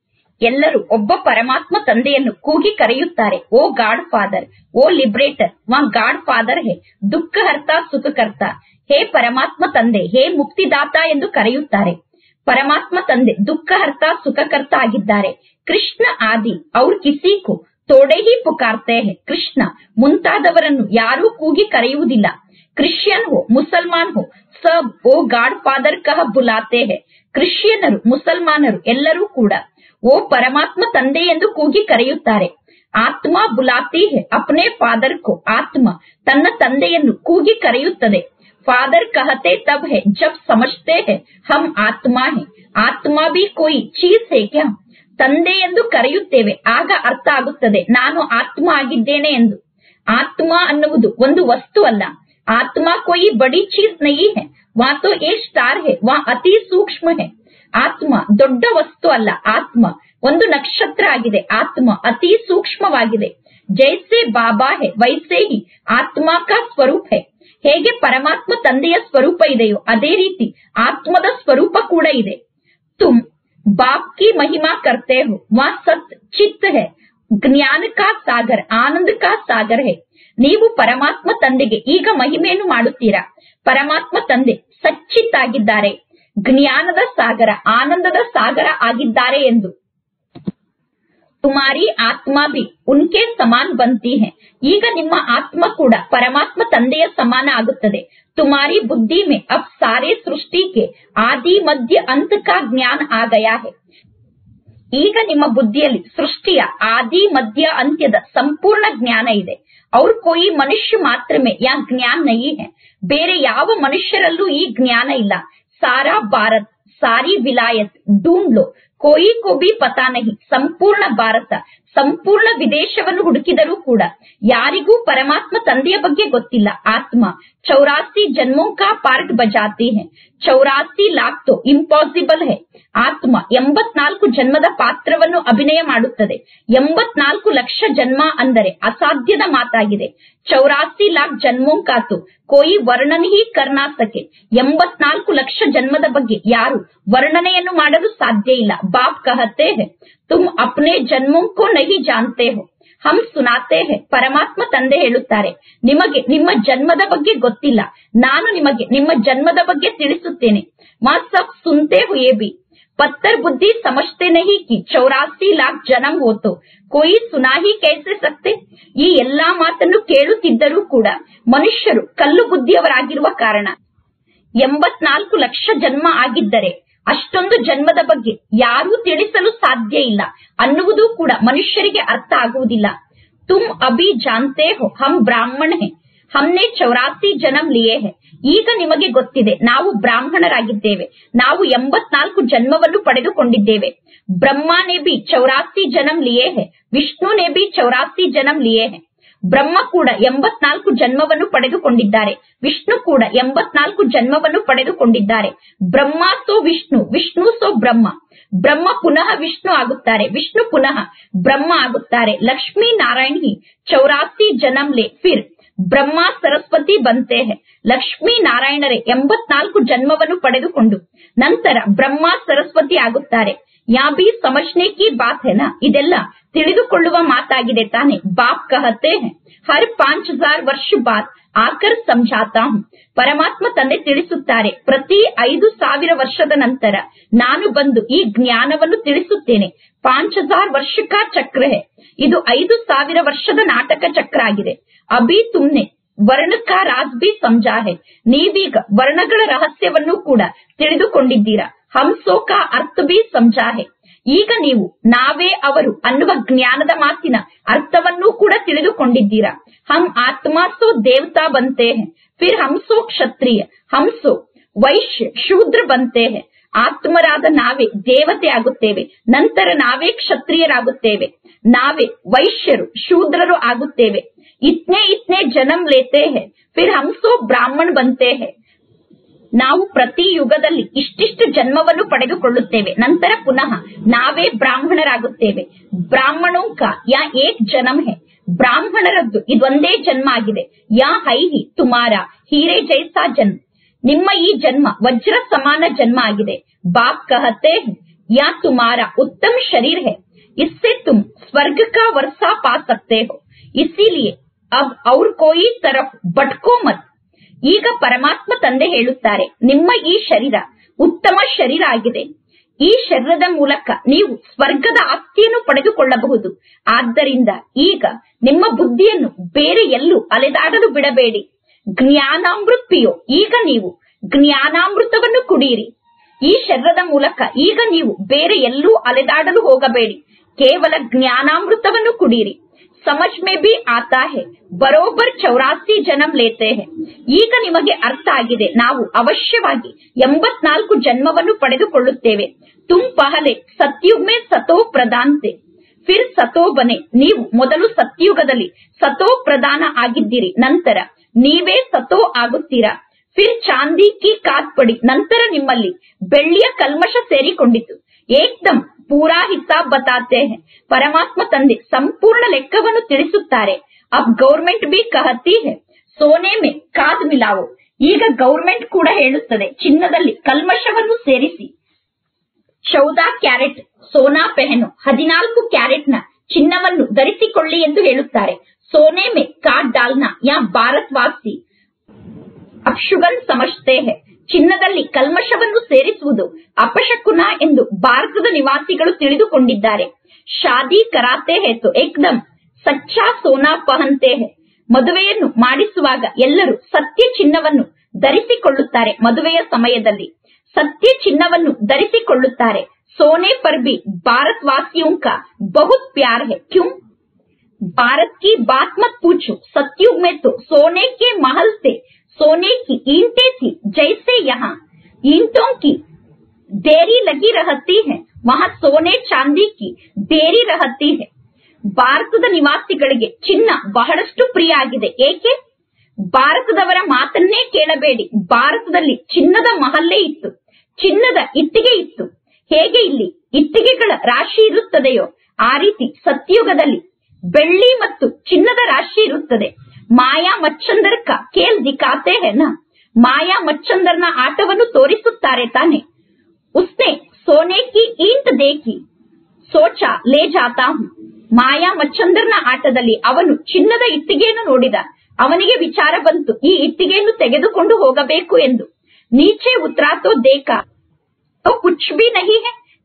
ಎಲ್ಲರೂ ಒಬ್ಬ ಪರಮಾತ್ಮ ತಂದೆಯನ್ನು ಕೂಗಿ ಕರೆಯುತ್ತಾರೆ oh God father oh liberator ವಾ ಗಾಡ್ ಫಾದರ್ ಹೇ ದುಃಖಹರ್ತ ಸುಖಕರ್ತ ಹೇ ಪರಮಾತ್ಮ ತಂದೆ ಹೇ ಮುಕ್ತಿದಾತ ಎಂದು ಕರೆಯುತ್ತಾರೆ ಪರಮಾತ್ಮ ತಂದೆ ದುಃಖಹರ್ತ ಸುಖಕರ್ತ ಆಗಿದ್ದಾರೆ ಕೃಷ್ಣ ಆದಿ ಅವ್ರ ಕಿಸಿಕು ತೋಡೆ ಹಿ ಪುಕಾರ್ತೆ ಹೇ ಕೃಷ್ಣ ಮುಂತಾದವರನ್ನು ಯಾರೂ ಕೂಗಿ ಕರೆಯುವುದಿಲ್ಲ ಕ್ರಿಶ್ಚಿಯನ್ ಹೋ ಮುಸಲ್ಮಾನ್ ಹೋ ಸಬ್ ಓ ಗಾಡ್ ಫಾದರ್ ಕಹ ಬುಲಾತೆ ಹೇ ಕ್ರಿಶ್ಚಿಯನ್ನರು ಮುಸಲ್ಮಾನರು ಎಲ್ಲರೂ ಕೂಡ ಓ ಪರಮಾತ್ಮ ತಂದೆ ಎಂದು ಕೂಗಿ ಕರೆಯುತ್ತಾರೆ ಆತ್ಮ ಬುಲಾತಿ ಹೇ ಅಪ್ನೆ ಫಾದರ್ ಕೋ ಆತ್ಮ ತನ್ನ ತಂದೆಯನ್ನು ಕೂಗಿ ಕರೆಯುತ್ತದೆ ಫಾದರ್ ಕಹತೆ ತಬ್ ಹೇ ಜಬ್ ಸಮಜ್ತೆ ಹೇ ಹಮ್ ಆತ್ಮ ಹೇ ಆತ್ಮ ಬಿ ಕೋಯಿ ಚೀಸ್ ಹೇ ಕ್ಯಾ ತಂದೆ ಎಂದು ಕರೆಯುತ್ತೇವೆ ಆಗ ಅರ್ಥ ಆಗುತ್ತದೆ ನಾನು ಆತ್ಮ ಆಗಿದ್ದೇನೆ ಎಂದು ಆತ್ಮ ಅನ್ನುವುದು ಒಂದು ವಸ್ತು ಅಲ್ಲ ಆತ್ಮ ಕೋಯಿ ಬಡಿ ಚೀಸ್ ನಹಿ ಹೇ ವಾ ತೋ ಏ ಸ್ಟಾರ್ ಹೇ ವಾ ಅತಿ ಸೂಕ್ಷ್ಮ ಹೇ ಆತ್ಮ ದೊಡ್ಡ ವಸ್ತು ಅಲ್ಲ ಆತ್ಮ ಒಂದು ನಕ್ಷತ್ರ ಆಗಿದೆ ಆತ್ಮ ಅತಿ ಸೂಕ್ಷ್ಮವಾಗಿದೆ ಜೈಸೆ ಬಾಬಾ ಹೇ ವೈಸೆ ಹಿ ಆತ್ಮ ಕಾ ಸ್ವರೂಪ ಹೇ ಹೇಗೆ ಪರಮಾತ್ಮ ತಂದೆಯ ಸ್ವರೂಪ ಇದೆಯೋ ಅದೇ ರೀತಿ ಆತ್ಮದ ಸ್ವರೂಪ ಕೂಡ ಇದೆ ತುಮ್ ಬಾಪ್ ಕಿ ಮಹಿಮಾ ಕರ್ತೆ ಹೋ ವಾ ಸತ್ ಚಿತ್ ಹೇ ಜ್ಞಾನ ಕಾ ಸಾಗರ್ ಆನಂದ ಕಾ ಸಾಗರ್ ಹೇ ನೀವು ಪರಮಾತ್ಮ ತಂದೆಗೆ ಈಗ ಮಹಿಮೆಯನ್ನು ಮಾಡುತ್ತೀರಾ ಪರಮಾತ್ಮ ತಂದೆ ಸಚ್ಚಿತ್ತಾಗಿದ್ದಾರೆ ಜ್ಞಾನದ ಸಾಗರ ಆನಂದದ ಸಾಗರ ಆಗಿದ್ದಾರೆ ಎಂದು ತುಮಾರಿ ಆತ್ಮ ಬಿ ಉನ್ಕೆ ಸಮಾನ್ ಬಂತಿ ಹೇ ಈಗ ನಿಮ್ಮ ಆತ್ಮ ಕೂಡ ಪರಮಾತ್ಮ ತಂದೆಯ ಸಮಾನ ಆಗುತ್ತದೆ ತುಮಾರಿ ಬುದ್ಧಿ ಮೇ ಅಬ್ ಸಾರೆ ಸೃಷ್ಟಿ ಕೆ ಆದಿ ಮಧ್ಯ ಅಂತ ಕಾ ಜ್ಞಾನ ಆ ಗಯಾ ಹೇ ಈಗ ನಿಮ್ಮ ಬುದ್ಧಿಯಲ್ಲಿ ಸೃಷ್ಟಿಯ ಆದಿ ಮಧ್ಯ ಅಂತ್ಯದ ಸಂಪೂರ್ಣ ಜ್ಞಾನ ಇದೆ ಅವ್ರ ಕೋಯಿ ಮನುಷ್ಯ ಮಾತ್ರ ಮೇ ಯಾ ಜ್ಞಾನ ನಹಿ ಹೇ ಬೇರೆ ಯಾವ ಮನುಷ್ಯರಲ್ಲೂ ಈ ಜ್ಞಾನ ಇಲ್ಲ ಸಾರಾ ಭಾರತ್ ಸಾರಿ ವಿಲಾಯತ್ ಢೂಂಡ್ ಲೋ ಕೋಯಿ ಕೋ ಬಿ ಪತಾ ನಹಿ ಸಂಪೂರ್ಣ ಭಾರತ ಸಂಪೂರ್ಣ ವಿದೇಶವನ್ನು ಹುಡುಕಿದರೂ ಕೂಡ ಯಾರಿಗೂ ಪರಮಾತ್ಮ ತಂದೆಯ ಬಗ್ಗೆ ಗೊತ್ತಿಲ್ಲ ಆತ್ಮ ಚೌರಾಸಿ ಜನ್ಮೋ ಕಾ ಪಾರ್ಟ್ ಬಜಾತಿ ಹೇ ಚೌರಾಸಿ ಲಾಕ್ ತೋ ಇಂಪಾಸಿಬಲ್ ಹೇ ಆತ್ಮ ಎಂಬತ್ನಾಲ್ಕು ಜನ್ಮದ ಪಾತ್ರವನ್ನು ಅಭಿನಯ ಮಾಡುತ್ತದೆ ಎಂಬತ್ನಾಲ್ಕು ಲಕ್ಷ ಜನ್ಮ ಅಂದರೆ ಅಸಾಧ್ಯದ ಮಾತಾಗಿದೆ ಚೌರಾಸಿ ಲಾಖ್ ಜನ್ಮೋ ಕಾತು ಕೋಯಿ ವರ್ಣನೆ ಹಿ ಕರ್ನಾ ಸಕೆ ಎಂಬತ್ನಾಲ್ಕು ಲಕ್ಷ ಜನ್ಮದ ಬಗ್ಗೆ ಯಾರು ವರ್ಣನೆಯನ್ನು ಮಾಡಲು ಸಾಧ್ಯ ಇಲ್ಲ ಬಾಪ್ ಕಹತೆ ಹೇ ತುಮ್ ಅಪ್ನೆ ಜನ್ಮೋ ಕೋ ನಹಿ ಜಾನ್ತೆ ಹೋ ಹಮ್ ಸುನಾತೆ ಹೇ ಪರಮಾತ್ಮ ತಂದೆ ಹೇಳುತ್ತಾರೆ ನಿಮಗೆ ನಿಮ್ಮ ಜನ್ಮದ ಬಗ್ಗೆ ಗೊತ್ತಿಲ್ಲ ನಾನು ನಿಮಗೆ ನಿಮ್ಮ ಜನ್ಮದ ಬಗ್ಗೆ ತಿಳಿಸುತ್ತೇನೆ ಮಾ ಸಬ್ ಸುನ್ತೆ ಹುಯೇ ಬಿ पत्थर बुद्धि समझते नहीं कि चौरासी लाख जन्म हो तो कोई सुना ही कैसे सकते ಈ ಎಲ್ಲಾ ಮಾತನ್ನು ಕೇಳುತ್ತಿದ್ದರೂ ಕೂಡ ಮನುಷ್ಯರು ಕಲ್ಲು ಬುದ್ಧಿಯವರಾಗಿರುವ ಕಾರಣ ಎಂಬತ್ನಾಲ್ಕು ಲಕ್ಷ ಜನ್ಮ ಆಗಿದ್ದರೆ ಅಷ್ಟೊಂದು ಜನ್ಮದ ಬಗ್ಗೆ ಯಾರೂ ತಿಳಿಸಲು ಸಾಧ್ಯ ಇಲ್ಲ ಅನ್ನುವುದು ಕೂಡ ಮನುಷ್ಯರಿಗೆ ಅರ್ಥ ಆಗುವುದಿಲ್ಲ ತುಮ್ ಅಭಿ ಜಾನ್ತೆ ಹೋ ಹಮ್ ಬ್ರಾಹ್ಮಣ ಹೇ ಹಮ್ನೆ ಚೌರಾಸಿ ಜನ್ಮ ಲಿಯೇ ಹೇ ಈಗ ನಿಮಗೆ ಗೊತ್ತಿದೆ ನಾವು ಬ್ರಾಹ್ಮಣರಾಗಿದ್ದೇವೆ ನಾವು ಎಂಬತ್ನಾಲ್ಕು ಜನ್ಮವನ್ನು ಪಡೆದುಕೊಂಡಿದ್ದೇವೆ ಬ್ರಹ್ಮನೇ ಬಿ ಚೌರಾಸಿ ಜನ್ಮ ಲಿಯೇ ಹೇ ವಿಷ್ಣುನೇ ಬಿ ಚೌರಾಸಿ ಜನ್ಮ ಲಿಯೇ ಹೇ ಬ್ರಹ್ಮ ಕೂಡ ಎಂಬತ್ನಾಲ್ಕು ಜನ್ಮವನ್ನು ಪಡೆದುಕೊಂಡಿದ್ದಾರೆ ವಿಷ್ಣು ಕೂಡ ಎಂಬತ್ನಾಲ್ಕು ಜನ್ಮವನ್ನು ಪಡೆದುಕೊಂಡಿದ್ದಾರೆ ಬ್ರಹ್ಮ ಸೋ ವಿಷ್ಣು ವಿಷ್ಣು ಸೋ ಬ್ರಹ್ಮ ಬ್ರಹ್ಮ ಪುನಃ ವಿಷ್ಣು ಆಗುತ್ತಾರೆ ವಿಷ್ಣು ಪುನಃ ಬ್ರಹ್ಮ ಆಗುತ್ತಾರೆ ಲಕ್ಷ್ಮೀ ನಾರಾಯಣ್ ಹಿ ಚೌರಾಸಿ ಜನ್ಮ ಲೇ ಫಿರ್ ಬ್ರಹ್ಮ ಸರಸ್ವತಿ ಬಂತೆ ಹೇ ಲಕ್ಷ್ಮೀ ನಾರಾಯಣರೇ ಎಂಬತ್ನಾಲ್ಕು ಜನ್ಮವನ್ನು ಪಡೆದುಕೊಂಡು ನಂತರ ಬ್ರಹ್ಮ ಸರಸ್ವತಿ ಆಗುತ್ತಾರೆ ಯಾ ಬಿ ಸಮಜ್ನೆ ಕಿ ಬಾತ್ ಹೇ ನಾ ಇದೆಲ್ಲ ತಿಳಿದುಕೊಳ್ಳುವ ಮಾತಾಗಿದೆ ತಾನೆ ಬಾಪ್ ಕಹತೆ ಹೇ ಹರ್ ಪಾಂಚ್ ಹಜಾರ್ ವರ್ಷ ಬಾದ್ ಆಕರ್ ಸಮझाता ಹೂಂ ಪರಮಾತ್ಮ ತಂದೆ ತಿಳಿಸುತ್ತಾರೆ ಪ್ರತಿ ಐದು ಸಾವಿರ ವರ್ಷದ ನಂತರ ನಾನು ಬಂದು ಈ ಜ್ಞಾನವನ್ನು ತಿಳಿಸುತ್ತೇನೆ ಪಾಂಚ್ ಹಜಾರ್ ವರ್ಷ ಕಾ ಚಕ್ರ ಹೇ ಇದು ಐದು ಸಾವಿರ ವರ್ಷದ ನಾಟಕ ಚಕ್ರ ಆಗಿದೆ ಅಭಿ ತುಮ್ನೆ ವರ್ಣ ಕಾ ರಾಜ್ ಬಿ ಸಮझा ಹೇ ನೀವೀಗ ವರ್ಣಗಳ ರಹಸ್ಯವನ್ನು ಕೂಡ ತಿಳಿದುಕೊಂಡಿದ್ದೀರಾ ಹಂಸೋ ಕಾ ಅರ್ಥ ಬಿ ಸಮझा ಹೇ ಈಗ ನೀವು ನಾವೇ ಅವರು ಅನ್ನುವ ಜ್ಞಾನದ ಮಾತಿನ ಅರ್ಥವನ್ನೂ ಕೂಡ ತಿಳಿದುಕೊಂಡಿದ್ದೀರಾ ಹಮ್ ಆತ್ಮಾಸೋ ದೇವತಾ ಬಂತೆ ಹೇ ಫಿರ್ ಹಂಸೋ ಕ್ಷತ್ರಿಯ ಹಂಸೋ ವೈಶ್ಯ ಶೂದ್ರ ಬಂತೆ ಹೇ ಆತ್ಮರಾದ ನಾವೇ ದೇವತೆ ಆಗುತ್ತೇವೆ ನಂತರ ನಾವೇ ಕ್ಷತ್ರಿಯರಾಗುತ್ತೇವೆ ನಾವೇ ವೈಶ್ಯರು ಶೂದ್ರರು ಆಗುತ್ತೇವೆ ಇತ್ನೇ ಇತ್ನೇ ಜನ್ಮ ಲೇತೆ ಹೇ ಫಿರ್ ಹಂಸೋ ಬ್ರಾಹ್ಮಣ್ ಬಂತೆ ಹೇ ನಾವು ಪ್ರತಿ ಯುಗದಲ್ಲಿ ಇಷ್ಟಿಷ್ಟು ಜನ್ಮವನ್ನು ಪಡೆದುಕೊಳ್ಳುತ್ತೇವೆ ನಂತರ ಪುನಃ ನಾವೇ ಬ್ರಾಹ್ಮಣರಾಗುತ್ತೇವೆ ಬ್ರಾಹ್ಮಣೋ ಕಾ ಯಾ ಏಕ್ ಜನ್ಮ ಹೇ ಬ್ರಾಹ್ಮಣರದ್ದು ಇದೊಂದೇ ಜನ್ಮ ಆಗಿದೆ ಯಾ ಹೈಹಿ ತುಮಾರ ಹೀರೆ ಜೈಸಾ ಜನ್ಮ ನಿಮ್ಮ ಈ ಜನ್ಮ ವಜ್ರ ಸಮಾನ ಜನ್ಮ ಆಗಿದೆ ಬಾಪ್ ಕಹತೆ ಹೇ ಯಾ ತುಮಾರ ಉತ್ತಮ ಶರೀರ್ ಹೇ इससे तुम स्वर्ग का वर्षा पा सकते हो इसीलिए अब और कोई तरफ भटको मत ಈಗ ಪರಮಾತ್ಮ ತಂದೆ ಹೇಳುತ್ತಾರೆ ನಿಮ್ಮ ಈ ಶರೀರ ಉತ್ತಮ ಶರೀರ ಆಗಿದೆ ಈ ಶರೀರದ ಮೂಲಕ ನೀವು ಸ್ವರ್ಗದ ಆಸ್ತಿಯನ್ನು ಪಡೆದುಕೊಳ್ಳಬಹುದು ಆದ್ದರಿಂದ ಈಗ ನಿಮ್ಮ ಬುದ್ಧಿಯನ್ನು ಬೇರೆ ಎಲ್ಲೂ ಅಲೆದಾಡಲು ಬಿಡಬೇಡಿ ಜ್ಞಾನಾಮೃತ್ ಪಿಯೋ ಈಗ ನೀವು ಜ್ಞಾನಾಮೃತವನ್ನು ಕುಡಿಯಿರಿ ಈ ಶರೀರದ ಮೂಲಕ ಈಗ ನೀವು ಬೇರೆ ಎಲ್ಲೂ ಅಲೆದಾಡಲು ಹೋಗಬೇಡಿ ಕೇವಲ ಜ್ಞಾನಾಮೃತವನ್ನು ಕುಡಿಯಿರಿ ಸಮಜ್ ಮೇ ಬಿ ಆತಾ ಹೇ ಬರೋಬರ್ ಚೌರಾಸಿ ಜನ್ಮ ಲೇತೆ ಹೇ ಈಗ ನಿಮಗೆ ಅರ್ಥ ಆಗಿದೆ ನಾವು ಅವಶ್ಯವಾಗಿ ಎಂಬತ್ನಾಲ್ಕು ಜನ್ಮವನ್ನು ಪಡೆದುಕೊಳ್ಳುತ್ತೇವೆ ತುಮ್ ಪಹಲೆ ಸತ್ಯುಗ್ ಮೇ ಸತೋ ಪ್ರಧಾನ್ತೆ ಫಿರ್ ಸತೋ ಬನೆ ನೀವು ಮೊದಲು ಸತ್ಯುಗದಲ್ಲಿ ಸತೋ ಪ್ರಧಾನ ಆಗಿದ್ದೀರಿ ನಂತರ ನೀವೇ ಸತೋ ಆಗುತ್ತೀರಾ ಫಿರ್ ಚಾಂದಿ ಕಿ ಕಾತ್ ಪಡಿ ನಂತರ ನಿಮ್ಮಲ್ಲಿ ಬೆಳ್ಳಿಯ ಕಲ್ಮಶ ಸೇರಿಕೊಂಡಿತು ಏಕ್ದಮ್ ಪೂರಾ ಹಿಸಾಬ್ ಬತಾತೆ ಹೇ ಪರಮಾತ್ಮ ತಂದೆ ಸಂಪೂರ್ಣ ಲೆಕ್ಕವನ್ನು ತಿಳಿಸುತ್ತಾರೆ ಅಬ್ ಗೌರ್ಮೆಂಟ್ ಬಿ ಕಹತಿ ಹೇ ಸೋನೆ ಮೇ ಕಾದ್ ಮಿಲಾವೋ ಈಗ ಗೌರ್ಮೆಂಟ್ ಕೂಡ ಹೇಳುತ್ತದೆ ಚಿನ್ನದಲ್ಲಿ ಕಲ್ಮಶವನ್ನು ಸೇರಿಸಿ ಚೌದಾ ಕ್ಯಾರೆಟ್ ಸೋನಾ ಪೆಹನು ಹದಿನಾಲ್ಕು ಕ್ಯಾರೆಟ್ನ ಚಿನ್ನವನ್ನು ಧರಿಸಿಕೊಳ್ಳಿ ಎಂದು ಹೇಳುತ್ತಾರೆ ಸೋನೆ ಮೇ ಕಾದ್ ಡಾಲ್ನಾ ಯಾ ಭಾರತ್ ವಾಸಿ ಅಪ್ಶುಗನ್ ಸಮಜ್ತೆ ಹೇ ಚಿನ್ನದಲ್ಲಿ ಕಲ್ಮಶವನ್ನು ಸೇರಿಸುವುದು ಅಪಶಕುನ ಎಂದು ಭಾರತದ ನಿವಾಸಿಗಳು ತಿಳಿದುಕೊಂಡಿದ್ದಾರೆ ಶಾದಿ ಕರಾತೆ ಹೇತು ಏಕ್ದಮ್ ಸಚ್ಚಾ ಸೋನಾ ಪಹಂತೆ ಹೇ ಮದುವೆಯನ್ನು ಮಾಡಿಸುವಾಗ ಎಲ್ಲರೂ ಸತ್ಯ ಚಿನ್ನವನ್ನು ಧರಿಸಿಕೊಳ್ಳುತ್ತಾರೆ ಮದುವೆಯ ಸಮಯದಲ್ಲಿ ಸತ್ಯ ಚಿನ್ನವನ್ನು ಧರಿಸಿಕೊಳ್ಳುತ್ತಾರೆ ಸೋನೆ ಪರ್ ಬಿ ಭಾರತ್ ವಾಸಿಯೋं का बहुत प्यार है क्यों भारत की बात मत पूछो सतयुग में तो सोने के महल थे सोने की ईंटें थी जैसे यहाँ ईंटों की देरी लगी रहती है वहाँ सोने चांदी की ದೇರಿ रहती है ಭಾರತದ ನಿವಾಸಿಗಳಿಗೆ ಚಿನ್ನ ಬಹಳಷ್ಟು ಪ್ರಿಯ ಆಗಿದೆ ಏಕೆ ಭಾರತದವರ ಮಾತನ್ನೇ ಕೇಳಬೇಡಿ ಭಾರತದಲ್ಲಿ ಚಿನ್ನದ ಮಹಲ್ಲೇ ಇತ್ತು ಚಿನ್ನದ ಇಟ್ಟಿಗೆ ಇತ್ತು ಹೇಗೆ ಇಲ್ಲಿ ಇಟ್ಟಿಗೆಗಳ ರಾಶಿ ಇರುತ್ತದೆಯೋ ಆ ರೀತಿ ಸತ್ಯುಗದಲ್ಲಿ ಬೆಳ್ಳಿ ಮತ್ತು ಚಿನ್ನದ ರಾಶಿ ಇರುತ್ತದೆ ಮಾಯಾ ಮಚ್ಚಂದರ್ ಕ ಕೇಲ್ ದಿಖಾತೆ ಹೆನ ಮಾಯಾ ಮಚ್ಚಂದರ್ನ ಆಟವನ್ನು ತೋರಿಸುತ್ತಾರೆ ತಾನೆ ಉಸ್ನೆ ಸೋನೆ ಕಿ ಈಂಟ್ ದೇಕಿ ಸೋಚ ಲೇ ಜಾತಾ ಹೂಂ ಮಾಯಾ ಮಚ್ಚಂದರ್ನ ಆಟದಲ್ಲಿ ಅವನು ಚಿನ್ನದ ಇಟ್ಟಿಗೆಯನ್ನು ನೋಡಿದ ಅವನಿಗೆ ವಿಚಾರ ಬಂತು ಈ ಇಟ್ಟಿಗೆಯನ್ನು ತೆಗೆದುಕೊಂಡು ಹೋಗಬೇಕು ಎಂದು ನೀಚೆ ಉತ್ರಾತೋ ದೇಕ तो कुछ भी नहीं है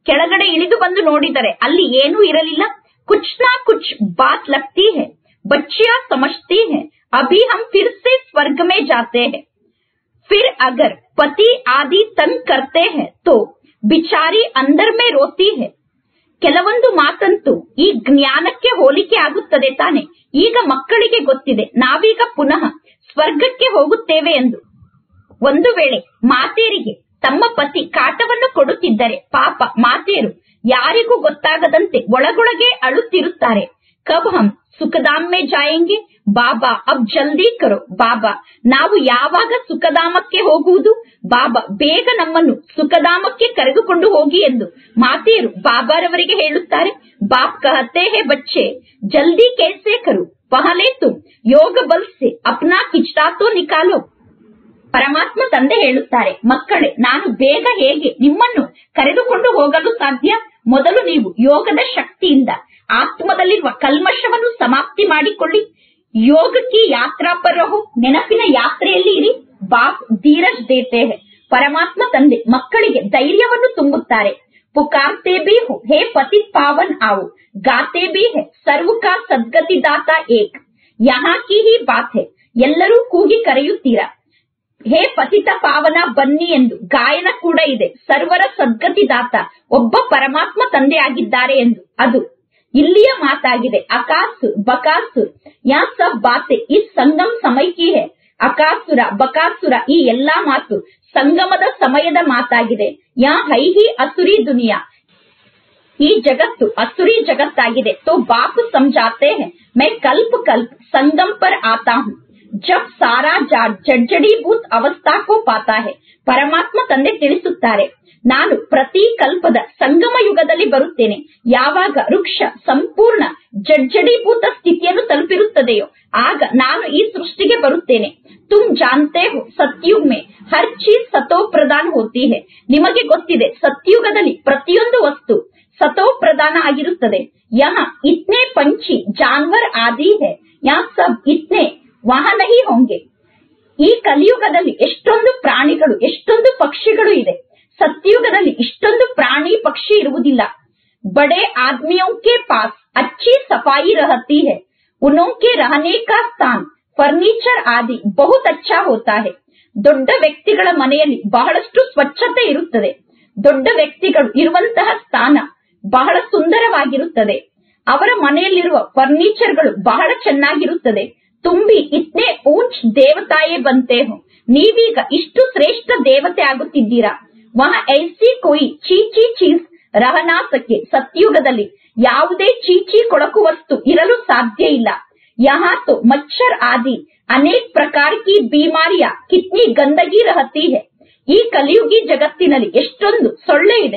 ಕೆಳಗಡೆ ಇಳಿದು ಬಂದು ನೋಡಿದರೆ ಅಲ್ಲಿ ಏನೂ ಇರಲಿಲ್ಲ ಕುಚ್ ನಾ ಕುಚ್ ಬಾತ್ ಲಗ್ತಿ है बच्चियां समझती हैं अभी हम फिर से स्वर्ग में जाते हैं फिर अगर पति आदि तंग करते हैं तो बिचारी अंदर में रोती है ಕೆಲವೊಂದು ಮಾತಂತೂ ಈ ಜ್ಞಾನಕ್ಕೆ ಹೋಲಿಕೆ ಆಗುತ್ತದೆ ತಾನೆ ಈಗ ಮಕ್ಕಳಿಗೆ ಗೊತ್ತಿದೆ ನಾವೀಗ ಪುನಃ ಸ್ವರ್ಗಕ್ಕೆ ಹೋಗುತ್ತೇವೆ ಎಂದು ಒಂದು ವೇಳೆ ಮಾತೇರಿಗೆ ತಮ್ಮ ಪತಿ ಕಾಟವನ್ನು ಕೊಡುತ್ತಿದ್ದರೆ ಪಾಪ ಮಾತೇರು ಯಾರಿಗೂ ಗೊತ್ತಾಗದಂತೆ ಒಳಗೊಳಗೆ ಅಳುತ್ತಿರುತ್ತಾರೆ ಕಬ್ ಹಮ್ ಸುಖಧಾಮ್ ಮೇ ಜಾಯೆಂಗೆ ಬಾಬಾ ಅಬ್ ಜಲ್ದಿ ಕರೋ ಬಾಬಾ ನಾವು ಯಾವಾಗ ಸುಖಧಾಮಕ್ಕೆ ಹೋಗುವುದು ಬಾಬಾ ಬೇಗ ನಮ್ಮನ್ನು ಸುಖಧಾಮಕ್ಕೆ ಕರೆದುಕೊಂಡು ಹೋಗಿ ಎಂದು ಮಾತೆಯರು ಬಾಬಾರವರಿಗೆ ಹೇಳುತ್ತಾರೆ ಬಾಪ್ ಕಹತೆ ಹೇ ಬಚ್ಚೆ ಜಲ್ದಿ कैसे ಕರು ಪಹಲೆ ತುಮ್ ಯೋಗ ಬಲ್ ಸೆ ಅಪ್ನಾ ಕಿಚ್ಟಾತೋ ನಿಕಾಲೋ ಪರಮಾತ್ಮ ತಂದೆ ಹೇಳುತ್ತಾರೆ ಮಕ್ಕಳೇ ನಾನು ಬೇಗ ಹೇಗೆ ನಿಮ್ಮನ್ನು ಕರೆದುಕೊಂಡು ಹೋಗಲು ಸಾಧ್ಯ ಮೊದಲು ನೀವು ಯೋಗದ ಶಕ್ತಿಯಿಂದ ಆತ್ಮದಲ್ಲಿರುವ ಕಲ್ಮಶವನ್ನು ಸಮಾಪ್ತಿ ಮಾಡಿಕೊಳ್ಳಿ ಯೋಗಕ್ಕೆ ಯಾತ್ರಾ ಪರ್ ರಹೋ ನೆನಪಿನ ಯಾತ್ರೆಯಲ್ಲಿ ಇರಿ ಬಾಪ್ ಧೀರಜ್ ದೇತೆ ಹೈ ಪರಮಾತ್ಮ ತಂದೆ ಮಕ್ಕಳಿಗೆ ಧೈರ್ಯವನ್ನು ತುಂಬುತ್ತಾರೆ ಪುಕಾರ್ತೆ ಬಿ ಹೋ ಹೇ ಪತಿ ಪಾವನ್ ಆವು ಗಾತೆ ಬಿ ಹೈ ಸರ್ವ ಕಾ ಸದ್ಗತಿ ದಾತ ಏಕ್ ಯಹಾ ಕಿ ಹಿ ಬಾತ್ ಹೈ ಎಲ್ಲರೂ ಕೂಗಿ ಕರೆಯುತ್ತೀರಾ ಹೇ ಪತಿತ ಪಾವನ ಬನ್ನಿ ಎಂದು ಗಾಯನ ಕೂಡ ಇದೆ ಸರ್ವರ ಸದ್ಗತಿದಾತ ಒಬ್ಬ ಪರಮಾತ್ಮ ತಂದೆಯಾಗಿದ್ದಾರೆ ಎಂದು ಅದು ಇಲ್ಲಿಯ ಮಾತಾಗಿದೆ ಅಕಾಸು ಬಕಾಸು ಯಾ ಸಬ್ ಬಾತೆ ಈ ಸಂಗಮ್ ಸಮಯಕಿ ಹೇ ಅಕಾಸುರ ಬಕಾಸುರ ಈ ಎಲ್ಲಾ ಮಾತು ಸಂಗಮದ ಸಮಯದ ಮಾತಾಗಿದೆ ಯಾ ಹೈಹಿ ಅಸುರಿ ದುನಿಯಾ ಈ ಜಗತ್ತು ಅಸುರಿ ಜಗತ್ತಾಗಿದೆ तो बाप समझाते हैं मैं कल्प कल्प संगम पर आता हूँ जब सारा जाट ಜಡ್ಜಡೀಭೂತ ಅವಸ್ಥಾ ಕೋ ಪಾತಾ है ಪರಮಾತ್ಮ ತಂದೆ ತಿಳಿಸುತ್ತಾರೆ ನಾನು ಪ್ರತಿ ಕಲ್ಪದ ಸಂಗಮ ಯುಗದಲ್ಲಿ ಬರುತ್ತೇನೆ ಯಾವಾಗ ವೃಕ್ಷ ಸಂಪೂರ್ಣ ಜಡ್ಜಡೀಭೂತ ಸ್ಥಿತಿಯನ್ನು ತಲುಪಿರುತ್ತದೆಯೋ ಆಗ ನಾನು ಈ ಸೃಷ್ಟಿಗೆ ಬರುತ್ತೇನೆ ತುಮ್ ಜಾನ್ತೆ ಹೋ ಸತ್ಯುಗ್ ಮೇ ಹರ್ ಚೀಸ್ ಸತೋ ಪ್ರಧಾನ್ ಹೋತಿ ಹೇ ನಿಮಗೆ ಗೊತ್ತಿದೆ ಸತ್ಯುಗದಲ್ಲಿ ಪ್ರತಿಯೊಂದು ವಸ್ತು ಸತೋ ಪ್ರಧಾನ ಆಗಿರುತ್ತದೆ ಯಹ ಇತ್ನೆ ಪಂಚಿ ಜಾನ್ವರ್ ಆದಿ ಹೇ ಯಾ ಸಬ್ ಇತ್ನೆ ವಹ ನಹಿ ಹೋಂಗೆ ಈ ಕಲಿಯುಗದಲ್ಲಿ ಎಷ್ಟೊಂದು ಪ್ರಾಣಿಗಳು ಎಷ್ಟೊಂದು ಪಕ್ಷಿಗಳು ಇದೆ ಸತ್ಯುಗದಲ್ಲಿ ಇಷ್ಟೊಂದು ಪ್ರಾಣಿ ಪಕ್ಷಿ ಇರುವುದಿಲ್ಲ ಬಡೆ ಆದ್ಮಿಯೋं के पास अच्छी सफाई रहती है उन्हों के रहने का स्थान ಫರ್ನಿಚರ್ ಆದಿ ಬಹುತ್ ಅಚ್ಚಾ ಹೋತಾ है ದೊಡ್ಡ ವ್ಯಕ್ತಿಗಳ ಮನೆಯಲ್ಲಿ ಬಹಳಷ್ಟು ಸ್ವಚ್ಛತೆ ಇರುತ್ತದೆ ದೊಡ್ಡ ವ್ಯಕ್ತಿಗಳು ಇರುವಂತಹ ಸ್ಥಾನ ಬಹಳ ಸುಂದರವಾಗಿರುತ್ತದೆ ಅವರ ಮನೆಯಲ್ಲಿರುವ ಫರ್ನಿಚರ್ಗಳು ಬಹಳ ಚೆನ್ನಾಗಿರುತ್ತದೆ ತುಂಬಿ ಇತ್ನೆ ಊಂಚ್ ದೇವತಾಯೇ ಬಂತೆ ಹೋ ನೀವೀಗ ಇಷ್ಟು ಶ್ರೇಷ್ಠ ದೇವತೆ ಆಗುತ್ತಿದ್ದೀರಾ ವಹ ಐಸಿ ಕೋಯಿ ಚೀಚಿ ಚೀಸ್ ರಹನಾ ಸಕೆ ಸತ್ಯುಗದಲ್ಲಿ ಯಾವುದೇ ಚೀಚಿ ಕೊಳಕು ವಸ್ತು ಇರಲು ಸಾಧ್ಯ ಇಲ್ಲ ಯಹಾ ತೋ ಮಚ್ಚರ್ ಆದಿ ಅನೇಕ್ ಪ್ರಕಾರ ಕಿ ಬೀಮಾರಿಯ ಕಿತ್ನಿ ಗಂದಗಿ ರಹತಿ ಹೈ ಈ ಕಲಿಯುಗಿ ಜಗತ್ತಿನಲ್ಲಿ ಎಷ್ಟೊಂದು ಸೊಳ್ಳೆ ಇದೆ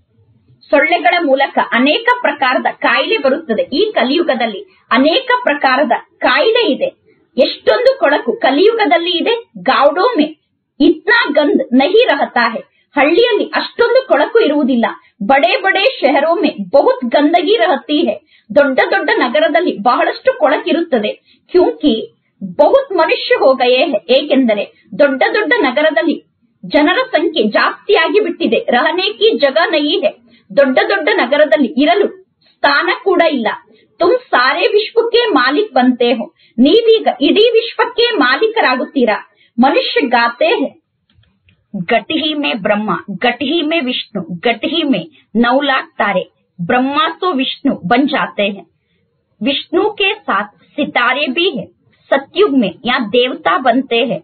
ಸೊಳ್ಳೆಗಳ ಮೂಲಕ ಅನೇಕ ಪ್ರಕಾರದ ಕಾಯಿಲೆ ಬರುತ್ತದೆ ಈ ಕಲಿಯುಗದಲ್ಲಿ ಅನೇಕ ಪ್ರಕಾರದ ಕಾಯಿಲೆ ಇದೆ ಎಷ್ಟೊಂದು ಕೊಳಕು ಕಲಿಯುಗದಲ್ಲಿ ಇದೆ ಗಾವ್ಡೋಮೆ ಇತ್ನಾ ಗಂದ್ ನಹಿ ರಹತಾ ಹೈ ಹಳ್ಳಿಯಲ್ಲಿ ಅಷ್ಟೊಂದು ಕೊಳಕು ಇರುವುದಿಲ್ಲ ಬಡೆ ಬಡೆ ಶಹರೋಮೆ ಬಹುತ್ ಗಂದಗಿ ರಹತಿ ಹೈ ದೊಡ್ಡ ದೊಡ್ಡ ನಗರದಲ್ಲಿ ಬಹಳಷ್ಟು ಕೊಳಕಿರುತ್ತದೆ ಕ್ಯೂಂಕಿ ಬಹುತ್ ಮನುಷ್ಯ ಹೋಗಯೇ ಹೈ ಏಕೆಂದರೆ ದೊಡ್ಡ ದೊಡ್ಡ ನಗರದಲ್ಲಿ ಜನರ ಸಂಖ್ಯೆ ಜಾಸ್ತಿಯಾಗಿ ಬಿಟ್ಟಿದೆ ರಹನೆ ಕಿ ಜಗ ನಹಿ ಹೈ ದೊಡ್ಡ ದೊಡ್ಡ ನಗರದಲ್ಲಿ ಇರಲು ಸ್ಥಾನ ಕೂಡ ಇಲ್ಲ ತುಮ್ ಸಾರೆ ವಿಶ್ವಕ್ಕೆ ಮಾಲಿಕ್ ಬಂತೆ ಹೋ ನೀವೀಗ ಇಡೀ ವಿಶ್ವಕ್ಕೆ ಮಾಲೀಕರಾಗುತ್ತೀರಾ ಮನುಷ್ಯ ಗಾತೆ ಹೈ गट ही में ब्रह्मा गट ही में विष्णु गट ही में नौ लाख तारे ब्रह्मा तो विष्णु बन जाते हैं विष्णु के साथ सितारे भी है सतयुग में यहाँ देवता बनते हैं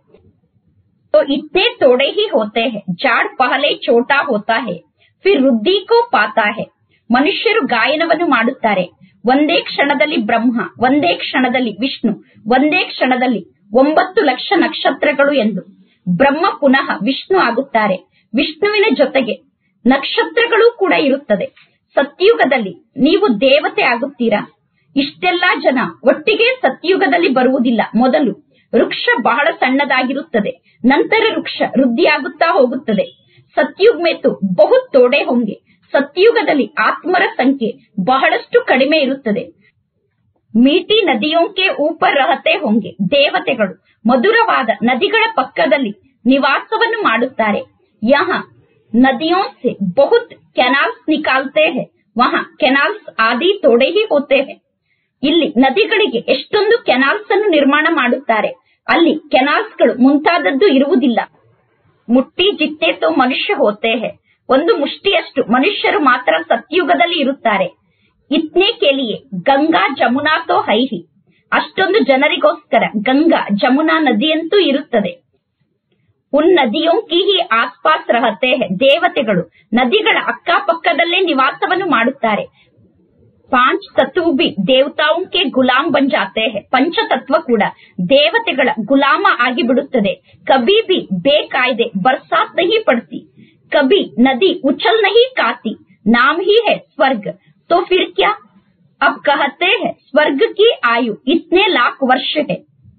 तो इतने तोड़े ही होते हैं जाड़ पहले छोटा होता है फिर ವೃದ್ಧಿ ಕೋ ಪಾತಾ है ಮನುಷ್ಯರು ಗಾಯನವನ್ನು ಮಾಡುತ್ತಾರೆ ಒಂದೇ ಕ್ಷಣದಲ್ಲಿ ಬ್ರಹ್ಮ ಒಂದೇ ಕ್ಷಣದಲ್ಲಿ ವಿಷ್ಣು ಒಂದೇ ಕ್ಷಣದಲ್ಲಿ ಒಂಬತ್ತು ಲಕ್ಷ ನಕ್ಷತ್ರಗಳು ಎಂದು ಬ್ರಹ್ಮ ಪುನಃ ವಿಷ್ಣು ಆಗುತ್ತಾರೆ ವಿಷ್ಣುವಿನ ಜೊತೆಗೆ ನಕ್ಷತ್ರಗಳು ಕೂಡ ಇರುತ್ತದೆ ಸತ್ಯುಗದಲ್ಲಿ ನೀವು ದೇವತೆ ಆಗುತ್ತೀರಾ ಇಷ್ಟೆಲ್ಲಾ ಜನ ಒಟ್ಟಿಗೆ ಸತ್ಯುಗದಲ್ಲಿ ಬರುವುದಿಲ್ಲ ಮೊದಲು ವೃಕ್ಷ ಬಹಳ ಸಣ್ಣದಾಗಿರುತ್ತದೆ ನಂತರ ವೃಕ್ಷ ವೃದ್ಧಿಯಾಗುತ್ತಾ ಹೋಗುತ್ತದೆ ಸತ್ಯುಗ್ ಮೇತು ಬಹುತ್ ತೋಡೆ ಹೊಂಗೆ ಸತ್ಯುಗದಲ್ಲಿ ಆತ್ಮರ ಸಂಖ್ಯೆ ಬಹಳಷ್ಟು ಕಡಿಮೆ ಇರುತ್ತದೆ ಮೀಟಿ ನದಿಯೋಂಕೆ ಊಪರ್ ರಹತೆ ಹೊಂಗೆ ದೇವತೆಗಳು ಮಧುರವಾದ ನದಿಗಳ ಪಕ್ಕದಲ್ಲಿ ನಿವಾಸವನ್ನು ಮಾಡುತ್ತಾರೆ ಯಹ नदियों से बहुत कैनाल्स निकालते हैं वहां कैनाल्स आदि तोड़े ही होते हैं ಇಲ್ಲಿ ನದಿಗಳಿಗೆ ಎಷ್ಟೊಂದು ಕೆನಾಲ್ಸ್ ಅನ್ನು ನಿರ್ಮಾಣ ಮಾಡುತ್ತಾರೆ ಅಲ್ಲಿ ಕೆನಾಲ್ಸ್ ಗಳು ಮುಂತಾದದ್ದು ಇರುವುದಿಲ್ಲ ಮುಟ್ಟಿ ಜಿತ್ತೆ ತೋ ಮನುಷ್ಯ ಹೋತೆ ಹೇ ಒಂದು ಮುಷ್ಟಿಯಷ್ಟು ಮನುಷ್ಯರು ಮಾತ್ರ ಸತ್ಯುಗದಲ್ಲಿ ಇರುತ್ತಾರೆ ಇತ್ನೇ ಕೆಲಿಯೇ ಗಂಗಾ ಜಮುನಾ ತೋ ಹೈಹಿ ಅಷ್ಟೊಂದು ಜನರಿಗೋಸ್ಕರ ಗಂಗಾ ಜಮುನಾ ನದಿಯಂತೂ ಇರುತ್ತದೆ ಉನ್ ನದಿಯೋ ಕಿ ಹಿ ಆಸ್ಪಾಸ್ ರಹತೆ ಹೇ ದೇವತೆಗಳು ನದಿಗಳ ಅಕ್ಕಪಕ್ಕದಲ್ಲೇ ನಿವಾಸವನ್ನು ಮಾಡುತ್ತಾರೆ ಪಾಂಚ್ ತತ್ವ ಬಿ ದೇವತಾओं के ಗುಲಾಮ್ ಬನ್ ಜಾತೆ ಹೇ ಪಂಚತತ್ವ ಕೂಡ ದೇವತೆಗಳ ಗುಲಾಮ ಆಗಿ ಬಿಡುತ್ತದೆ ಕಬಿ ಬಿ ಬೇಕಾಯ್ದೆ ಬರ್ಸಾತ್ ನಹಿ ಪಡ್ತಿ ಕಬಿ ನದಿ ಉಚಲ್ ನಹಿ ಕಾತಿ ನಾಮ್ ಹಿ है स्वर्ग तो फिर क्या अब कहते हैं स्वर्ग की आयु इतने लाख वर्ष है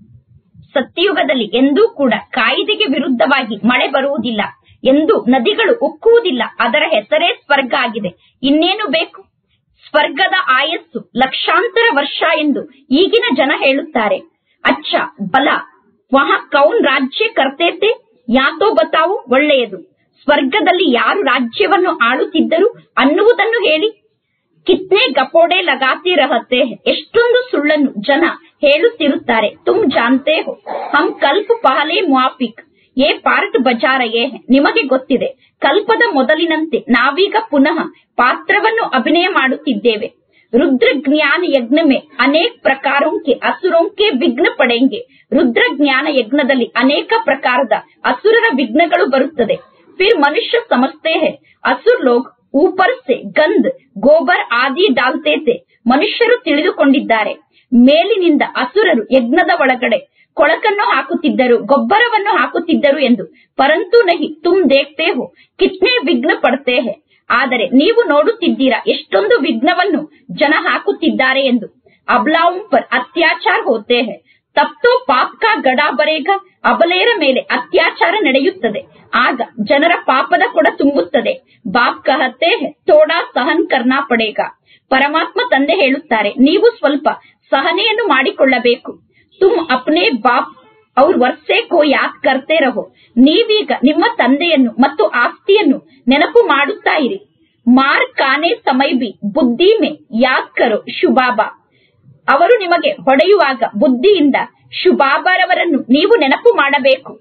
ಸತ್ಯಯುಗದಲ್ಲಿ ಎಂದೂ ಕೂಡ ಕಾಯಿದೆಗೆ ವಿರುದ್ಧವಾಗಿ ಮಳೆ ಬರುವುದಿಲ್ಲ ಎಂದು ನದಿಗಳು ಉಕ್ಕುವುದಿಲ್ಲ ಅದರ ಹೆಸರೇ ಸ್ವರ್ಗ ಆಗಿದೆ ಇನ್ನೇನು ಬೇಕು ಸ್ವರ್ಗದ ಆಯಸ್ಸು ಲಕ್ಷಾಂತರ ವರ್ಷ ಎಂದು ಈಗಿನ ಜನ ಹೇಳುತ್ತಾರೆ ಅಚ್ಚ ಬಲ ವಹ ಕೌನ್ ರಾಜ್ಯ ಕರ್ತೇತೆ ಯಾತೋ ಬತಾವು ಒಳ್ಳೆಯದು ಸ್ವರ್ಗದಲ್ಲಿ ಯಾರು ರಾಜ್ಯವನ್ನು ಆಳುತ್ತಿದ್ದರು ಅನ್ನುವುದನ್ನು ಹೇಳಿ ಕಿತ್ನೆ ಗಪೋಡೆ ಲಗಾತಿ ರಹತೆ ಹೈ. ಎಷ್ಟೊಂದು ಸುಳ್ಳನ್ನು ಜನ ಹೇಳುತ್ತಿರುತ್ತಾರೆ ತುಮ್ ಜಾನ್ತೆ ಹೋ ಹಮ್ ಕಲ್ಪ ಪಹಲೆ ಮುಆಫಿಕ್ ಏ ಪಾರ್ಟ್ ಬಜಾ ರಹೆ ಹೈ. ನಿಮಗೆ ಗೊತ್ತಿದೆ ಕಲ್ಪದ ಮೊದಲಿನಂತೆ ನಾವೀಗ ಪುನಃ ಪಾತ್ರವನ್ನು ಅಭಿನಯ ಮಾಡುತ್ತಿದ್ದೇವೆ ರುದ್ರ ಜ್ಞಾನ ಯಜ್ಞ ಮೇ ಅನೇಕ ಪ್ರಕಾರೋं के असुरों के ವಿಘ್ನ ಪಡೆಂಗೆ ರುದ್ರ ಜ್ಞಾನ ಯಜ್ಞದಲ್ಲಿ ಅನೇಕ ಪ್ರಕಾರದ ಅಸುರರ ವಿಘ್ನಗಳು ಬರುತ್ತದೆ फिर मनुष्य समझते हैं असुर लोग ऊपर से गंध ಗೋಬರ್ ಆದಿ ಡಾಲ್ತೆ थे ಮನುಷ್ಯರು ತಿಳಿದುಕೊಂಡಿದ್ದಾರೆ ಮೇಲಿನಿಂದ ಅಸುರರು ಯಜ್ಞದ ಒಳಗಡೆ ಕೊಳಕನ್ನು ಹಾಕುತ್ತಿದ್ದರು ಗೊಬ್ಬರವನ್ನು ಹಾಕುತ್ತಿದ್ದರು ಎಂದು ಪರಂತು ನಹಿ ತುಮ್ ದೇಖ್ತೆ ಹೋ ಕಿತ್ನೆ ವಿಘ್ನ ಪಡ್ತೆ ಹೇ ಆದರೆ ನೀವು ನೋಡುತ್ತಿದ್ದೀರಾ ಎಷ್ಟೊಂದು ವಿಘ್ನವನ್ನು ಜನ ಹಾಕುತ್ತಿದ್ದಾರೆ ಎಂದು ಅಬ್ಲಾವುಂ ಪರ್ ಅತ್ಯಾಚಾರ ಹೋತೆ ಹೇ ತಬ್ ತೋ ಪಾಪ್ ಕಾ ಗಡಾ ಬರೇಗ ಅಬಲೆಯರ ಮೇಲೆ ಅತ್ಯಾಚಾರ ನಡೆಯುತ್ತದೆ ಆಗ ಜನರ ಪಾಪದ ಕೊಡ ತುಂಬುತ್ತದೆ ಬಾಪ್ ಕಹತೆ ಹೇ ಥೋಡಾ ಸಹನ್ ಕರ್ನಾ ಪಡೇಗ ಪರಮಾತ್ಮ ತಂದೆ ಹೇಳುತ್ತಾರೆ ನೀವು ಸ್ವಲ್ಪ ಸಹನೆಯನ್ನು ಮಾಡಿಕೊಳ್ಳಬೇಕು ತುಮ್ ಅಪ್ನೆ ಬಾಪ್ ಅವ್ರ ವರ್ಷೆ ಕೋ ಯಾದ್ ಕರ್ತೆ ರಹೋ ನೀವೀಗ ನಿಮ್ಮ ತಂದೆಯನ್ನು ಮತ್ತು ಆಸ್ತಿಯನ್ನು ನೆನಪು ಮಾಡುತ್ತಾ ಇರಿ ಮಾರ್ ಕಾನೆ ಸಮಯ ಬಿ ಬುದ್ಧಿ ಮೇ ಯಾದ್ ಕರೋ ಶುಭಾಬಾ ಅವರು ನಿಮಗೆ ಹೊಡೆಯುವಾಗ ಬುದ್ಧಿಯಿಂದ ಶುಭಾಬರವರನ್ನು ನೀವು ನೆನಪು ಮಾಡಬೇಕು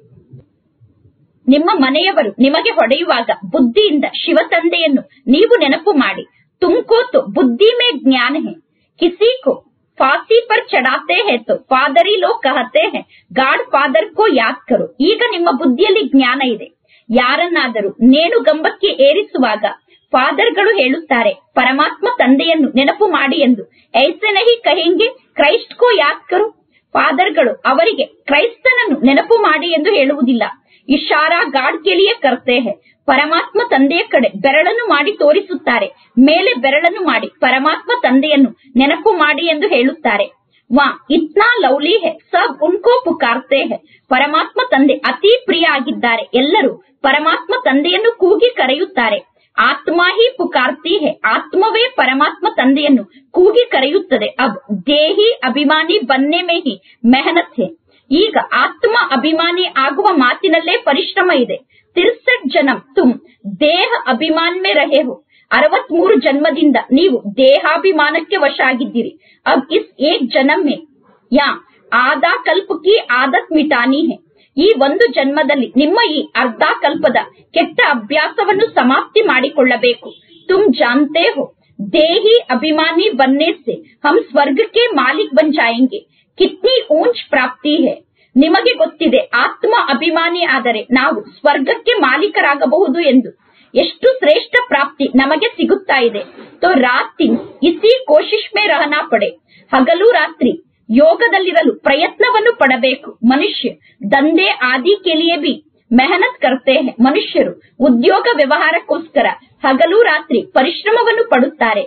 ನಿಮ್ಮ ಮನೆಯವರು ನಿಮಗೆ ಹೊಡೆಯುವಾಗ ಬುದ್ಧಿಯಿಂದ ಶಿವ ತಂದೆಯನ್ನು ನೀವು ನೆನಪು ಮಾಡಿ ತುಮಕೋ ತೋ ಬುದ್ಧಿ ಮೇ ಜ್ಞಾನ ಹೇ ಕಿಸಿ ಕೋ ಫಾಸಿ ಪರ್ ಚಡಾತೆ ಹೇ ತೋ ಫಾದರಿ ಲೋ ಕಹತೆ ಹೇ ಗಾಡ್ ಫಾದರ್ ಕೋ ಯಾದ್ ಕರೋ ಈಗ ನಿಮ್ಮ ಬುದ್ಧಿಯಲ್ಲಿ ಜ್ಞಾನ ಇದೆ ಯಾರನ್ನಾದರೂ ನೇಣುಗಂಬಕ್ಕೆ ಏರಿಸುವಾಗ ಫಾದರ್ಗಳು ಹೇಳುತ್ತಾರೆ ಪರಮಾತ್ಮ ತಂದೆಯನ್ನು ನೆನಪು ಮಾಡಿ ಎಂದು ಐಸೆ ನಹಿ ಕಹೆಂಗೆ ಕ್ರೈಸ್ಟ್ ಕೋ ಯಾದ್ ಕರೋ ಫಾದರ್ಗಳು ಅವರಿಗೆ ಕ್ರೈಸ್ತನನ್ನು ನೆನಪು ಮಾಡಿ ಎಂದು ಹೇಳುವುದಿಲ್ಲ ಇಶಾರಾ ಗಾಡ್ ಕೆಲಿಯೇ ಕರ್ತೆ ಹೇ ಪರಮಾತ್ಮ ತಂದೆಯ ಕಡೆ ಬೆರಳನ್ನು ಮಾಡಿ ತೋರಿಸುತ್ತಾರೆ ಮೇಲೆ ಬೆರಳನ್ನು ಮಾಡಿ ಪರಮಾತ್ಮ ತಂದೆಯನ್ನು ನೆನಪು ಮಾಡಿ ಎಂದು ಹೇಳುತ್ತಾರೆ ವಾ ಇತ್ನಾ ಲವ್ಲಿ ಹೇ ಸಬ್ ಉನ್ಕೋ ಪುಕಾರ್ತೆ ಹೇ ಪರಮಾತ್ಮ ತಂದೆ ಅತಿ ಪ್ರಿಯ ಆಗಿದ್ದಾರೆ ಎಲ್ಲರೂ ಪರಮಾತ್ಮ ತಂದೆಯನ್ನು ಕೂಗಿ ಕರೆಯುತ್ತಾರೆ ಆತ್ಮ ಹಿ ಪುಕಾರ್ತಿ ಹೇ ಆತ್ಮವೇ ಪರಮಾತ್ಮ ತಂದೆಯನ್ನು ಕೂಗಿ ಕರೆಯುತ್ತದೆ ಅಬ್ ದೇಹಿ ಅಭಿಮಾನಿ ಬನ್ನೆ ಮೇ ಹಿ ಮೆಹನತ್ ಹೇ ಈಗ ಆತ್ಮ ಅಭಿಮಾನಿ ಆಗುವ ಮಾತಿನಲ್ಲೇ ಪರಿಶ್ರಮ ಇದೆ ತಿರ್ಸಟ್ ಜನಂ ತುಮ್ ದೇಹ ಅಭಿಮಾನ್ ಮೇ ರಹೆ ಹೋ ಅರವತ್ಮೂರು ಜನ್ಮದಿಂದ ನೀವು ದೇಹಾಭಿಮಾನಕ್ಕೆ ವಶ ಆಗಿದ್ದೀರಿ ಅಬ್ ಇಸ್ ಏಕ್ ಜನಮ್ ಮೇ ಯಾ ಆದಾ ಕಲ್ಪ ಕಿ ಆದತ್ ಮಿಟಾನಿ ಹೇ ಈ ಒಂದು ಜನ್ಮದಲ್ಲಿ ನಿಮ್ಮ ಈ ಅರ್ಧ ಕಲ್ಪದ ಕೆಟ್ಟ ಅಭ್ಯಾಸವನ್ನು ಸಮಾಪ್ತಿ ಮಾಡಿಕೊಳ್ಳಬೇಕು ತುಮ್ ಜಾನ್ತೆ ಹೋ ದೇಹಿ ಅಭಿಮಾನಿ ಬನ್ನೆ से हम स्वर्ग के मालिक बन जाएंगे ಕಿತ್ನಿ ಊಂಚ್ ಪ್ರಾಪ್ತಿ ಹೇ ನಿಮಗೆ ಗೊತ್ತಿದೆ ಆತ್ಮ ಅಭಿಮಾನಿ ಆದರೆ ನಾವು ಸ್ವರ್ಗಕ್ಕೆ ಮಾಲೀಕರಾಗಬಹುದು ಎಂದು ಎಷ್ಟು ಶ್ರೇಷ್ಠ ಪ್ರಾಪ್ತಿ ನಮಗೆ ಸಿಗುತ್ತಾ ಇದೆ ತೋ ರಾತ್ ದಿನ್ ಇಸಿ ಕೋಶಿಶ್ ಮೇ ರಹನಾ ಪಡೆ ಹಗಲು ರಾತ್ರಿ ಯೋಗದಲ್ಲಿರಲು ಪ್ರಯತ್ನವನ್ನು ಪಡಬೇಕು ಮನುಷ್ಯ ದಂಧೆ ಆದಿ ಕೆಲಿಯೇ ಬಿ ಮೆಹನತ್ ಕರ್ತೆ ಹೇ ಮನುಷ್ಯರು ಉದ್ಯೋಗ ವ್ಯವಹಾರಕ್ಕೋಸ್ಕರ ಹಗಲು ರಾತ್ರಿ ಪರಿಶ್ರಮವನ್ನು ಪಡುತ್ತಾರೆ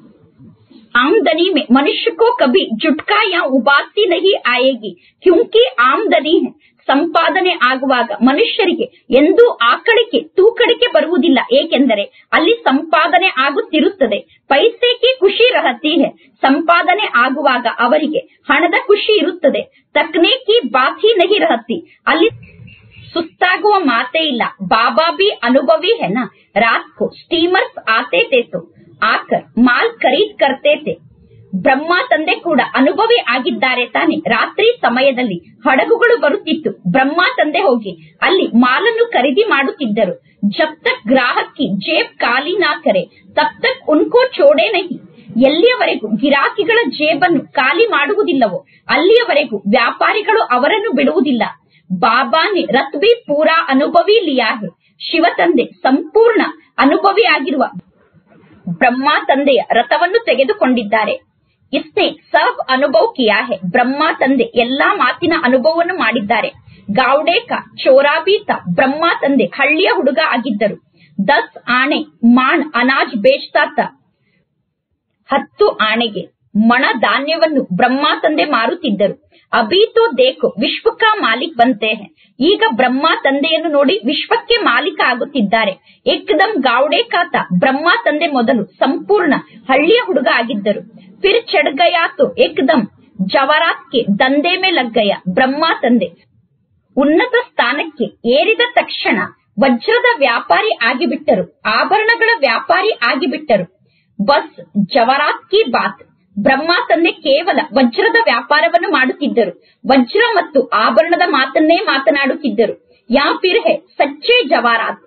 आमदनी में मनुष्य को कभी जुटका या उबासी नहीं आएगी क्योंकि आमदनी है ಸಂಪಾದನೆ ಆಗುವಾಗ ಮನುಷ್ಯರಿಗೆ ಎಂದೂ ಆಕಳಿಕೆ ತೂಕಡಿಕೆ ಬರುವುದಿಲ್ಲ ಏಕೆಂದರೆ ಅಲ್ಲಿ ಸಂಪಾದನೆ ಆಗುತ್ತಿರುತ್ತದೆ ಪೈಸೆಗೆ ಖುಷಿ ರಹತಿ ಹೇ ಸಂಪಾದನೆ ಆಗುವಾಗ ಅವರಿಗೆ ಹಣದ ಖುಷಿ ಇರುತ್ತದೆ ತಕ್ನೇಕಿ ಬಾತ್ ಹಿ ನಹಿ ರಹತಿ ಅಲ್ಲಿ सुस्तागुವ ಮಾತೇ ಇಲ್ಲ बाबा भी अनुभवी है ना रात को स्टीमर्स आते थे तो आकर माल खरीद करते थे ಬ್ರಹ್ಮ ತಂದೆ ಕೂಡ ಅನುಭವಿ ಆಗಿದ್ದಾರೆ ತಾನೆ ರಾತ್ರಿ ಸಮಯದಲ್ಲಿ ಹಡಗುಗಳು ಬರುತ್ತಿತ್ತು ಬ್ರಹ್ಮ ತಂದೆ ಹೋಗಿ ಅಲ್ಲಿ ಮಾಲನ್ನು ಖರೀದಿ ಮಾಡುತ್ತಿದ್ದರು ಜಬ್ ತಕ್ ಗ್ರಾಹಕಿ ಜೇಬ್ ಖಾಲಿ ನಾ ಕರೆ ತಬ್ ತಕ್ ಉನ್ಕೋ ಚೋಡೆ ನಹಿ ಎಲ್ಲಿಯವರೆಗೂ ಗಿರಾಕಿಗಳ ಜೇಬನ್ನು ಖಾಲಿ ಮಾಡುವುದಿಲ್ಲವೋ ಅಲ್ಲಿಯವರೆಗೂ ವ್ಯಾಪಾರಿಗಳು ಅವರನ್ನು ಬಿಡುವುದಿಲ್ಲ ಬಾಬಾನೆ ರತ್ ಬಿ ಪೂರಾ ಅನುಭವಿ ಲಿಯಾ ಹೆ ಶಿವ ತಂದೆ ಸಂಪೂರ್ಣ ಅನುಭವಿ ಆಗಿರುವ ಬ್ರಹ್ಮ ತಂದೆಯ ರಥವನ್ನು ತೆಗೆದುಕೊಂಡಿದ್ದಾರೆ ಇಸ್ನೆ ಸಬ್ ಅನುಭವ್ ಕಿಯಾ ಹೆ ಬ್ರಹ್ಮ ತಂದೆ ಎಲ್ಲಾ ಮಾತಿನ ಅನುಭವವನ್ನು ಮಾಡಿದ್ದಾರೆ ಗಾವ್ಡೇಕ ಚೋರಾಬೀತ ಬ್ರಹ್ಮ ತಂದೆ ಹಳ್ಳಿಯ ಹುಡುಗ ಆಗಿದ್ದರು ದಸ್ ಆಣೆ ಮಾಣ್ ಅನಾಜ್ ಬೇಚ್ತಾತ ಹತ್ತು ಆಣೆಗೆ ಮಣ ಧಾನ್ಯವನ್ನು ಬ್ರಹ್ಮ ತಂದೆ ಮಾರುತ್ತಿದ್ದರು ಅಭೀತೋ ದೇಖೋ ವಿಶ್ವಕ ಮಾಲಿಕ್ ಬಂತೆ ಹೆ ಈಗ ಬ್ರಹ್ಮ ತಂದೆಯನ್ನು ನೋಡಿ ವಿಶ್ವಕ್ಕೆ ಮಾಲೀಕ ಆಗುತ್ತಿದ್ದಾರೆ ಏಕದಂ ಗಾವಡೆ ಕಾತ ಬ್ರಹ್ಮ ತಂದೆ ಮೊದಲು ಸಂಪೂರ್ಣ ಹಳ್ಳಿಯ ಹುಡುಗ ಆಗಿದ್ದರು ಫಿರ್ ಚढ़ ಗಯಾ ತೋ ಏಕದಂ ಜವರಾತ್ ಕೆ ದಂಧೆ ಮೇ ಲಗ್ ಗಯಾ ಬ್ರಹ್ಮ ತಂದೆ ಉನ್ನತ ಸ್ಥಾನಕ್ಕೆ ಏರಿದ ತಕ್ಷಣ ವಜ್ರದ ವ್ಯಾಪಾರಿ ಆಗಿಬಿಟ್ಟರು ಆಭರಣಗಳ ವ್ಯಾಪಾರಿ ಆಗಿಬಿಟ್ಟರು ಬಸ್ ಜವರಾತ್ ಕಿ ಬಾತ್ ಬ್ರಹ್ಮ ತಂದೆ ಕೇವಲ ವಜ್ರದ ವ್ಯಾಪಾರವನ್ನು ಮಾಡುತ್ತಿದ್ದರು ವಜ್ರ ಮತ್ತು ಆಭರಣದ ಮಾತನ್ನೇ ಮಾತನಾಡುತ್ತಿದ್ದರು ಯಾ ಫಿರ್ ಹೆ ಸಚ್ಚೆ ಜವಾರಾತ್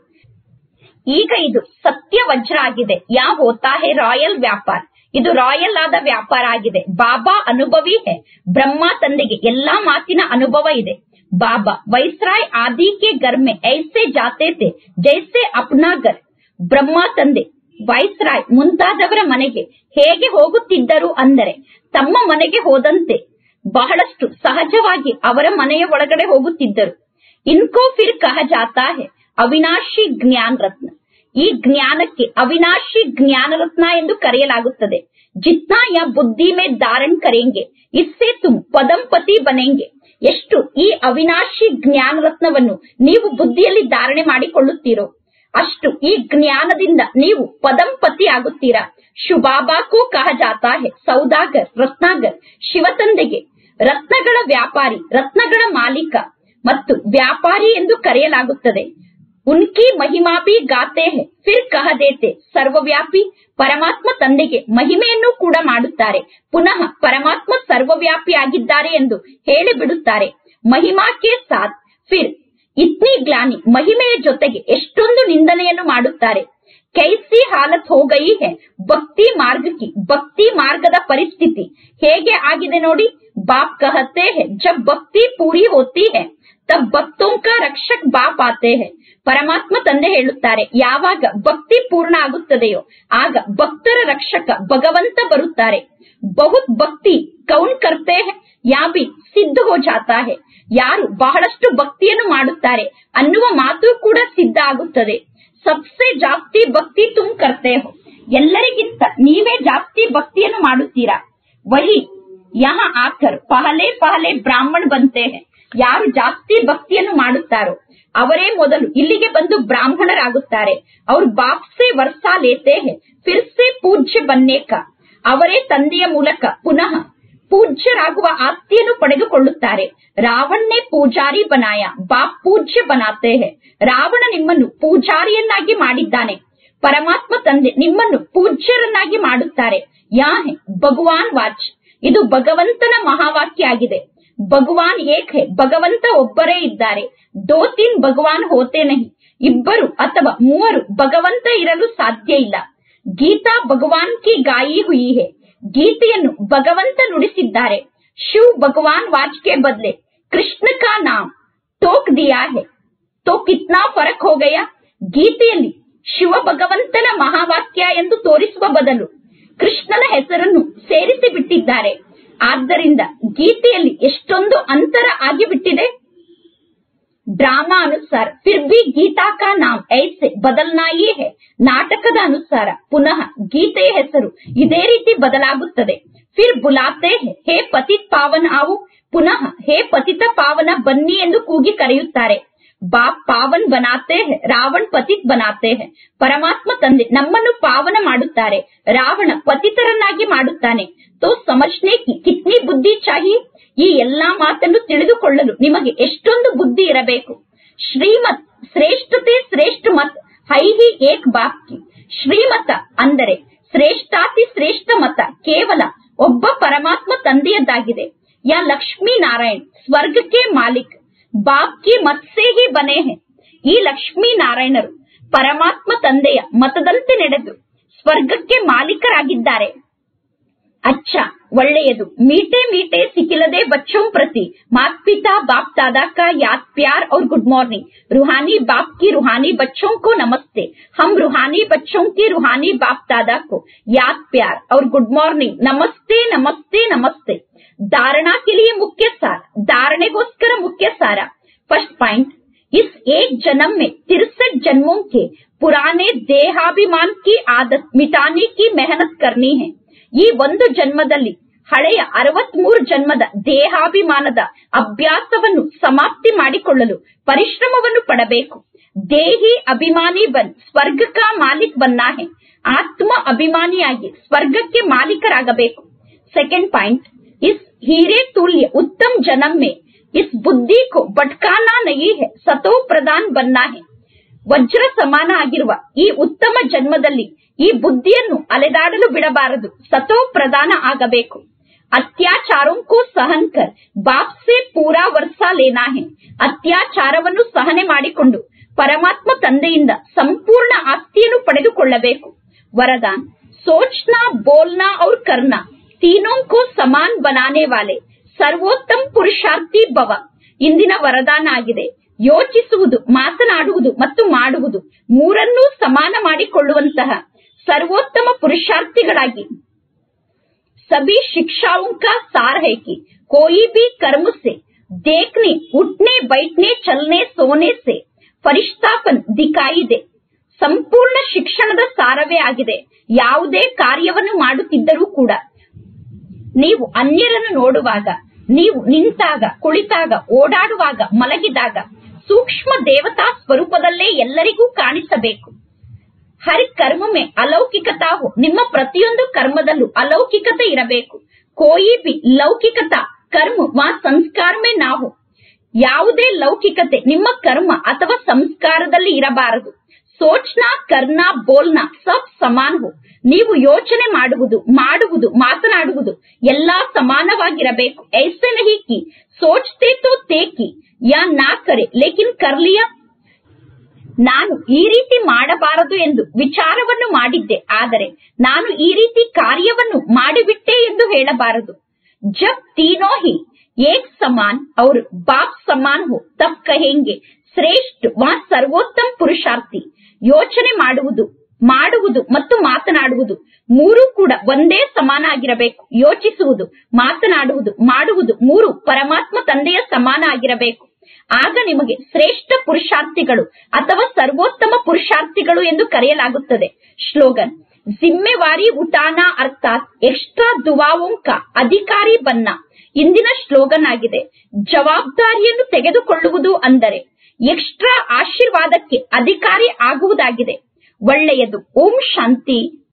ಈಗ ಇದು ಸತ್ಯ ವಜ್ರ ಆಗಿದೆ ಯಾ ಹೋತಾ ಹೆ ರಾಯಲ್ ವ್ಯಾಪಾರ ಇದು ರಾಯಲ್ ಆದ ವ್ಯಾಪಾರ ಆಗಿದೆ ಬಾಬಾ ಅನುಭವಿ ಹೆ ಬ್ರಹ್ಮ ತಂದೆಗೆ ಎಲ್ಲಾ ಮಾತಿನ ಅನುಭವ ಇದೆ ಬಾಬಾ ವೈಸ್ರಾಯ್ ಆದಿ ಕೆ ಗರ್ ಮೆ ಐಸೆ ಜಾತೆ ತೆ ಜೈಸೆ ಅಪ್ನಾ ಗರ್ ಬ್ರಹ್ಮ ತಂದೆ ವೈಸ್ರಾಯ್ ಮುಂತಾದವರ ಮನೆಗೆ ಹೇಗೆ ಹೋಗುತ್ತಿದ್ದರು ಅಂದರೆ ತಮ್ಮ ಮನೆಗೆ ಹೋದಂತೆ ಬಹಳಷ್ಟು ಸಹಜವಾಗಿ ಅವರ ಮನೆಯ ಒಳಗಡೆ ಹೋಗುತ್ತಿದ್ದರು ಇನ್ಕೋ ಫಿರ್ ಕಹ ಜಾತಾ ಹೆ ಅವಿನಾಶಿ ಜ್ಞಾನ ರತ್ನ ಈ ಜ್ಞಾನಕ್ಕೆ ಅವಿನಾಶಿ ಜ್ಞಾನ ರತ್ನ ಎಂದು ಕರೆಯಲಾಗುತ್ತದೆ ಜಿತ್ನಾ ಯಾ ಬುದ್ಧಿ ಮೇ ಧಾರಣ್ ಕರೆಂಗೆ ಇಸ್ಸೆ ತುಮ್ ಪದಂಪತಿ ಬನೆಂಗೆ ಎಷ್ಟು ಈ ಅವಿನಾಶಿ ಜ್ಞಾನ ರತ್ನವನ್ನು ನೀವು ಬುದ್ಧಿಯಲ್ಲಿ ಧಾರಣೆ ಮಾಡಿಕೊಳ್ಳುತ್ತೀರೋ ಅಷ್ಟು ಈ ಜ್ಞಾನದಿಂದ ನೀವು ಪದಂಪತಿ ಆಗುತ್ತೀರಾ ಶುಭಾಬಾಕೋ ಕಹ ಜಾತಾ ಹೆ ಸೌದಾಗರ್ ರತ್ನಾಗರ್ ಶಿವತಂದೆಗೆ ರತ್ನಗಳ ವ್ಯಾಪಾರಿ ರತ್ನಗಳ ಮಾಲೀಕ ಮತ್ತು ವ್ಯಾಪಾರಿ ಎಂದು ಕರೆಯಲಾಗುತ್ತದೆ ಉನ್ಕಿ ಮಹಿಮಾ ಬಿ ಗಾತೆ ಹೆ ಫಿರ್ ಕಹ ದೇತೆ ಸರ್ವವ್ಯಾಪಿ ಪರಮಾತ್ಮ ತಂದೆಗೆ ಮಹಿಮೆಯನ್ನು ಕೂಡ ಮಾಡುತ್ತಾರೆ ಪುನಃ ಪರಮಾತ್ಮ ಸರ್ವವ್ಯಾಪಿ ಆಗಿದ್ದಾರೆ ಎಂದು ಹೇಳಿಬಿಡುತ್ತಾರೆ ಮಹಿಮಾ ಕೆ ಸಾಥ್ ಫಿರ್ ಇತ್ನಿ ಗ್ಲಾನಿ ಮಹಿಮೆಯ ಜೊತೆಗೆ ಎಷ್ಟೊಂದು ನಿಂದನೆಯನ್ನು ಮಾಡುತ್ತಾರೆ ಕೈಸಿ ಹಾಲತ್ ಹೋಗಯಿ ಹೆ ಭಕ್ತಿ ಮಾರ್ಗಕ್ಕೆ ಭಕ್ತಿ ಮಾರ್ಗದ ಪರಿಸ್ಥಿತಿ ಹೇಗೆ ಆಗಿದೆ ನೋಡಿ ಬಾಪ್ ಕಹತೆ ಹೆ ಜಬ್ ಭಕ್ತಿ ಪೂರಿ ಹೋತಿ ಹೆ ತಬ್ ಭಕ್ತೋಂಕ ರಕ್ಷಕ್ ಬಾಪ್ ಆತೆ ಹೆ ಪರಮಾತ್ಮ ತಂದೆ ಹೇಳುತ್ತಾರೆ ಯಾವಾಗ ಭಕ್ತಿ ಪೂರ್ಣ ಆಗುತ್ತದೆಯೋ ಆಗ ಭಕ್ತರ ರಕ್ಷಕ ಭಗವಂತ ಬರುತ್ತಾರೆ ಬಹುತ್ ಭಕ್ತಿ ಕೌನ್ ಕರ್ತೆ ಹೆ ಯಾ ಬಿ ಸಿದ್ಧ ಹೋ ಜಾತಾ ಹೆ ಯಾರು ಬಹಳಷ್ಟು ಭಕ್ತಿಯನ್ನು ಮಾಡುತ್ತಾರೆ ಅನ್ನುವ ಮಾತು ಕೂಡ ಸಿದ್ಧ ಆಗುತ್ತದೆ ಸಬ್ಸೆ ಜಾಸ್ತಿ ಭಕ್ತಿ ತುಮ್ ಕರ್ತೆ ಹೋ ಎಲ್ಲರಿಗಿಂತ ನೀವೇ ಜಾಸ್ತಿ ಭಕ್ತಿಯನ್ನು ಮಾಡುತ್ತೀರಾ ವಹಿ ಯಹ ಆಕರ್ ಪಹಲೆ ಪಹಲೆ ಬ್ರಾಹ್ಮಣ್ ಬಂತೆ ಹೆ ಯಾರು ಜಾಸ್ತಿ ಭಕ್ತಿಯನ್ನು ಮಾಡುತ್ತಾರೋ ಅವರೇ ಮೊದಲು ಇಲ್ಲಿಗೆ ಬಂದು ಬ್ರಾಹ್ಮಣರಾಗುತ್ತಾರೆ ಅವ್ರು ಬಾಪ್ ಸೆ ವರ್ಷ ಲೇತೆ ಹೆ ಫಿರ್ ಸೆ ಪೂಜ್ಯ ಬನ್ನೇಕ ಅವರೇ ತಂದೆಯ ಮೂಲಕ ಪುನಃ ಪೂಜ್ಯರಾಗುವ ಆಸ್ತಿಯನ್ನು ಪಡೆದುಕೊಳ್ಳುತ್ತಾರೆ ರಾವಣನೇ ಪೂಜಾರಿ ಬನಾಯ ಬಾಪ್ ಪೂಜ್ಯ ಬನಾತೆ ಹೆ ರಾವಣ ನಿಮ್ಮನ್ನು ಪೂಜಾರಿಯನ್ನಾಗಿ ಮಾಡಿದ್ದಾನೆ ಪರಮಾತ್ಮ ತಂದೆ ನಿಮ್ಮನ್ನು ಪೂಜ್ಯರನ್ನಾಗಿ ಮಾಡುತ್ತಾರೆ ಯಾ ಹೆ ಭಗವಾನ್ ವಾಚ್ ಇದು ಭಗವಂತನ ಮಹಾವಾಕ್ಯ ಆಗಿದೆ ಭಗವಾನ್ ಏಕ್ ಹೆ ಭಗವಂತ ಒಬ್ಬರೇ ಇದ್ದಾರೆ ದೋ ತೀನ್ ಭಗವಾನ್ ಹೋತೆ ನಹಿ ಇಬ್ಬರು ಅಥವಾ ಮೂವರು ಭಗವಂತ ಇರಲು ಸಾಧ್ಯ ಇಲ್ಲ ಗೀತಾ ಭಗವಾನ್ ಕಿ ಗಾಯಿ ಹುಯಿ ಹೆ ಗೀತೆಯನ್ನು ಭಗವಂತ ನುಡಿಸಿದ್ದಾರೆ ಶಿವ್ ಭಗವಾನ್ ವಾಚ್ ಕೆ ಬದಲೆ ಕೃಷ್ಣ ಕಾ ನಾಮ್ ಟೋಕ್ ದಿಯಾ ಹೆ ತೋ ಕಿತ್ನಾ ಫರಕ್ ಹೋ ಗಯಾ ಗೀತೆಯಲ್ಲಿ ಶಿವ ಭಗವಂತನ ಮಹಾವಾಕ್ಯ ಎಂದು ತೋರಿಸುವ ಬದಲು ಕೃಷ್ಣನ ಹೆಸರನ್ನು ಸೇರಿಸಿ ಬಿಟ್ಟಿದ್ದಾರೆ ಆದ್ದರಿಂದ ಗೀತೆಯಲ್ಲಿ ಎಷ್ಟೊಂದು ಅಂತರ ಆಗಿಬಿಟ್ಟಿದೆ ಡ್ರಾಮಾ ಅನುಸಾರ ಫಿರ್ ಬಿ ಗೀತಾ ಕಾ ನಾಮ್ ಐಸೆ ಬದಲ್ನಾಯೇ ಹೆ ನಾಟಕದ ಅನುಸಾರ ಪುನಃ ಗೀತೆಯ ಹೆಸರು ಇದೇ ರೀತಿ ಬದಲಾಗುತ್ತದೆ ಫಿರ್ ಬುಲಾತೆ ಹೆ ಹೇ ಪತಿತ್ ಪಾವನ ಆವು ಪುನಃ ಹೇ ಪತಿತ ಪಾವನ ಬನ್ನಿ ಎಂದು ಕೂಗಿ ಕರೆಯುತ್ತಾರೆ ಬಾಪ್ ಪಾವನ್ ಬನಾತೆ ಹೆ ರಾವಣ್ ಪತಿತ್ ಬನಾತೆ ಹೆ ಪರಮಾತ್ಮ ತಂದೆ ನಮ್ಮನ್ನು ಪಾವನ ಮಾಡುತ್ತಾರೆ ರಾವಣ ಪತಿತರನ್ನಾಗಿ ಮಾಡುತ್ತಾನೆ ತೋ ಸಮಜ್ನೆ ಕಿ ಕಿತ್ನಿ ಬುದ್ಧಿ ಚಾಹಿ ಈ ಎಲ್ಲಾ ಮಾತನ್ನು ತಿಳಿದುಕೊಳ್ಳಲು ನಿಮಗೆ ಎಷ್ಟೊಂದು ಬುದ್ಧಿ ಇರಬೇಕು ಶ್ರೀಮತ್ ಶ್ರೇಷ್ಠತೆ ಶ್ರೇಷ್ಠ ಮತ್ ಹೈಹಿ ಏಕ್ ಬಾಪ್ ಕಿ ಶ್ರೀಮತ ಅಂದರೆ ಶ್ರೇಷ್ಠಾತಿ ಶ್ರೇಷ್ಠ ಮತ ಕೇವಲ ಒಬ್ಬ ಪರಮಾತ್ಮ ತಂದೆಯದ್ದಾಗಿದೆ ಯಾ ಲಕ್ಷ್ಮೀ ನಾರಾಯಣ್ ಸ್ವರ್ಗಕ್ಕೆ ಮಾಲಿಕ್ ಬಾಪ್ ಕಿ ಮತ್ ಸೇ ಹಿ ಬನೆ ಹೇ ಈ ಲಕ್ಷ್ಮೀ ನಾರಾಯಣರು ಪರಮಾತ್ಮ ತಂದೆಯ ಮತದಂತೆ ನಡೆದು ಸ್ವರ್ಗಕ್ಕೆ ಮಾಲೀಕರಾಗಿದ್ದಾರೆ ಅಚ್ಚ ಒಳ್ಳೆಯದು ಮೀಟೆ ಮೀಟೆ ಸಿಕ್ಕಿಲದೆ ಬಚ್ಚೋं ಪ್ರತಿ मात पिता बाप दादा का याद प्यार और गुड मॉर्निंग रूहानी बाप की रूहानी बच्चों को नमस्ते हम रूहानी बच्चों की रूहानी बाप दादा को याद प्यार और गुड मॉर्निंग नमस्ते नमस्ते नमस्ते धारणा के लिए मुख्य सार धारणेಗೋಸ್ಕರ मुख्य सार फर्स्ट पॉइंट इस एक जन्म में तिरसठ जन्मों के पुराने देहाभिमान की आदत मिटाने की मेहनत करनी है ಈ ಒಂದು ಜನ್ಮದಲ್ಲಿ ಹಳೆಯ ಅರವತ್ಮೂರು ಜನ್ಮದ ದೇಹಾಭಿಮಾನದ ಅಭ್ಯಾಸವನ್ನು ಸಮಾಪ್ತಿ ಮಾಡಿಕೊಳ್ಳಲು ಪರಿಶ್ರಮವನ್ನು ಪಡಬೇಕು ದೇಹಿ ಅಭಿಮಾನಿ ಬನ್ ಸ್ವರ್ಗ ಕಾ ಮಾಲಿಕ್ ಬನ್ನಾ ಹೇ ಆತ್ಮ ಅಭಿಮಾನಿಯಾಗಿ ಸ್ವರ್ಗಕ್ಕೆ ಮಾಲೀಕರಾಗಬೇಕು ಸೆಕೆಂಡ್ ಪಾಯಿಂಟ್ ಇಸ್ ಹೀರೆ ತುಲ್ಯ ಉತ್ತಮ್ ಜನಮ್ ಮೇ ಇಸ್ ಬುದ್ಧಿ ಕೋ ಭಟ್ಕಾನಾ ನಹೀ ಹೇ ಸತೋ ಪ್ರಧಾನ್ ಬನ್ನಾ ಹೇ ವಜ್ರ ಸಮಾನ ಆಗಿರುವ ಈ ಉತ್ತಮ ಜನ್ಮದಲ್ಲಿ ಈ ಬುದ್ಧಿಯನ್ನು ಅಲೆದಾಡಲು ಬಿಡಬಾರದು ಸತೋ ಪ್ರಧಾನ ಆಗಬೇಕು ಅತ್ಯಾಚಾರೋं को सहन कर बाप से पूरा वर्षा लेना है ಅತ್ಯಾಚಾರವನ್ನು ಸಹನೆ ಮಾಡಿಕೊಂಡು ಪರಮಾತ್ಮ ತಂದೆಯಿಂದ ಸಂಪೂರ್ಣ ಆಸ್ತಿಯನ್ನು ಪಡೆದುಕೊಳ್ಳಬೇಕು ವರದಾನ್ सोचना बोलना और करना तीनों को समान बनाने वाले ಸರ್ವೋತ್ತಮ ಪುರುಷಾರ್ಥಿ ಭವ ಇಂದಿನ ವರದಾನ ಆಗಿದೆ ಯೋಚಿಸುವುದು ಮಾತನಾಡುವುದು ಮತ್ತು ಮಾಡುವುದು ಮೂರನ್ನೂ ಸಮಾನ ಮಾಡಿಕೊಳ್ಳುವಂತಹ ಸರ್ವೋತ್ತಮ ಪುರುಷಾರ್ಥಿಗಳಾಗಿ सभी शिक्षाओं का सार है कि कोई भी कर्म से देखने उठने बैठने चलने सोने से ಫರಿಷ್ಠಾಪನ್ ದಿಕಾಯಿ ದೆ ಸಂಪೂರ್ಣ ಶಿಕ್ಷಣದ ಸಾರವೇ ಆಗಿದೆ ಯಾವುದೇ ಕಾರ್ಯವನ್ನು ಮಾಡುತ್ತಿದ್ದರೂ ಕೂಡ ನೀವು ಅನ್ಯರನ್ನು ನೋಡುವಾಗ ನೀವು ನಿಂತಾಗ ಕುಳಿತಾಗ ಓಡಾಡುವಾಗ ಮಲಗಿದಾಗ ಸೂಕ್ಷ್ಮ ದೇವತಾ ಸ್ವರೂಪದಲ್ಲೇ ಎಲ್ಲರಿಗೂ ಕಾಣಿಸಬೇಕು ಹರ್ ಕರ್ಮ ಮೇ ಅಲೌಕಿಕತಾ ಹೋ ನಿಮ್ಮ ಪ್ರತಿಯೊಂದು ಕರ್ಮದಲ್ಲೂ ಅಲೌಕಿಕತೆ ಇರಬೇಕು ಕೋಯಿ ಬಿ ಲೌಕಿಕತಾ ಕರ್ಮ ವಾ ಸಂಸ್ಕಾರ ಮೇ ನಾ ಹೋ ಯಾವುದೇ ಲೌಕಿಕತೆ ನಿಮ್ಮ ಕರ್ಮ ಅಥವಾ ಸಂಸ್ಕಾರದಲ್ಲಿ ಇರಬಾರದು ಸೋಚ್ನಾ ಕರ್ನಾ ಬೋಲ್ನಾ ಸಬ್ ಸಮಾನ್ ಹೋ ನೀವು ಯೋಚನೆ ಮಾಡುವುದು ಮಾಡುವುದು ಮಾತನಾಡುವುದು ಎಲ್ಲಾ ಸಮಾನವಾಗಿರಬೇಕು ಐಸೆ ನಹಿ ಕಿ ಸೋಚ್ತೆ ತೋ ತೇ ಕಿ ಯಾ ನಾ ಕರೆ ಲೇಕಿನ್ ಕರ್ಲಿಯಾ ನಾನು ಈ ರೀತಿ ಮಾಡಬಾರದು ಎಂದು ವಿಚಾರವನ್ನು ಮಾಡಿದ್ದೆ ಆದರೆ ನಾನು ಈ ರೀತಿ ಕಾರ್ಯವನ್ನು ಮಾಡಿಬಿಟ್ಟೆ ಎಂದು ಹೇಳಬಾರದು ಜಬ್ ತೀನೋ ಹಿ ಏಕ್ ಸಮಾನ್ और ಬಾಪ್ ಸಮಾನ್ ಹೋ ತಬ್ ಕಹೆಂಗೆ ಶ್ರೇಷ್ಠ ವಾ ಸರ್ವೋತ್ತಮ ಪುರುಷಾರ್ಥಿ ಯೋಚನೆ ಮಾಡುವುದು ಮಾಡುವುದು ಮತ್ತು ಮಾತನಾಡುವುದು ಮೂರು ಕೂಡ ಒಂದೇ ಸಮಾನ ಆಗಿರಬೇಕು ಯೋಚಿಸುವುದು ಮಾತನಾಡುವುದು ಮಾಡುವುದು ಮೂರು ಪರಮಾತ್ಮ ತಂದೆಯ ಸಮಾನ ಆಗಿರಬೇಕು ಆಗ ನಿಮಗೆ ಶ್ರೇಷ್ಠ ಪುರುಷಾರ್ಥಿಗಳು ಅಥವಾ ಸರ್ವೋತ್ತಮ ಪುರುಷಾರ್ಥಿಗಳು ಎಂದು ಕರೆಯಲಾಗುತ್ತದೆ ಶ್ಲೋಗನ್ ಜಿಮ್ಮೆವಾರಿ ಉಟಾನಾ ಅರ್ಥಾತ್ ಎಕ್ಸ್ಟ್ರಾ ದುವಾವೋಂ ಕಾ ಅಧಿಕಾರಿ ಬನ್ನ ಇಂದಿನ ಶ್ಲೋಗನ್ ಆಗಿದೆ ಜವಾಬ್ದಾರಿಯನ್ನು ತೆಗೆದುಕೊಳ್ಳುವುದು ಅಂದರೆ ಎಕ್ಸ್ಟ್ರಾ ಆಶೀರ್ವಾದಕ್ಕೆ ಅಧಿಕಾರಿ ಆಗುವುದಾಗಿದೆ ಒಳ್ಳೆಯದು ಓಂ ಶಾಂತಿ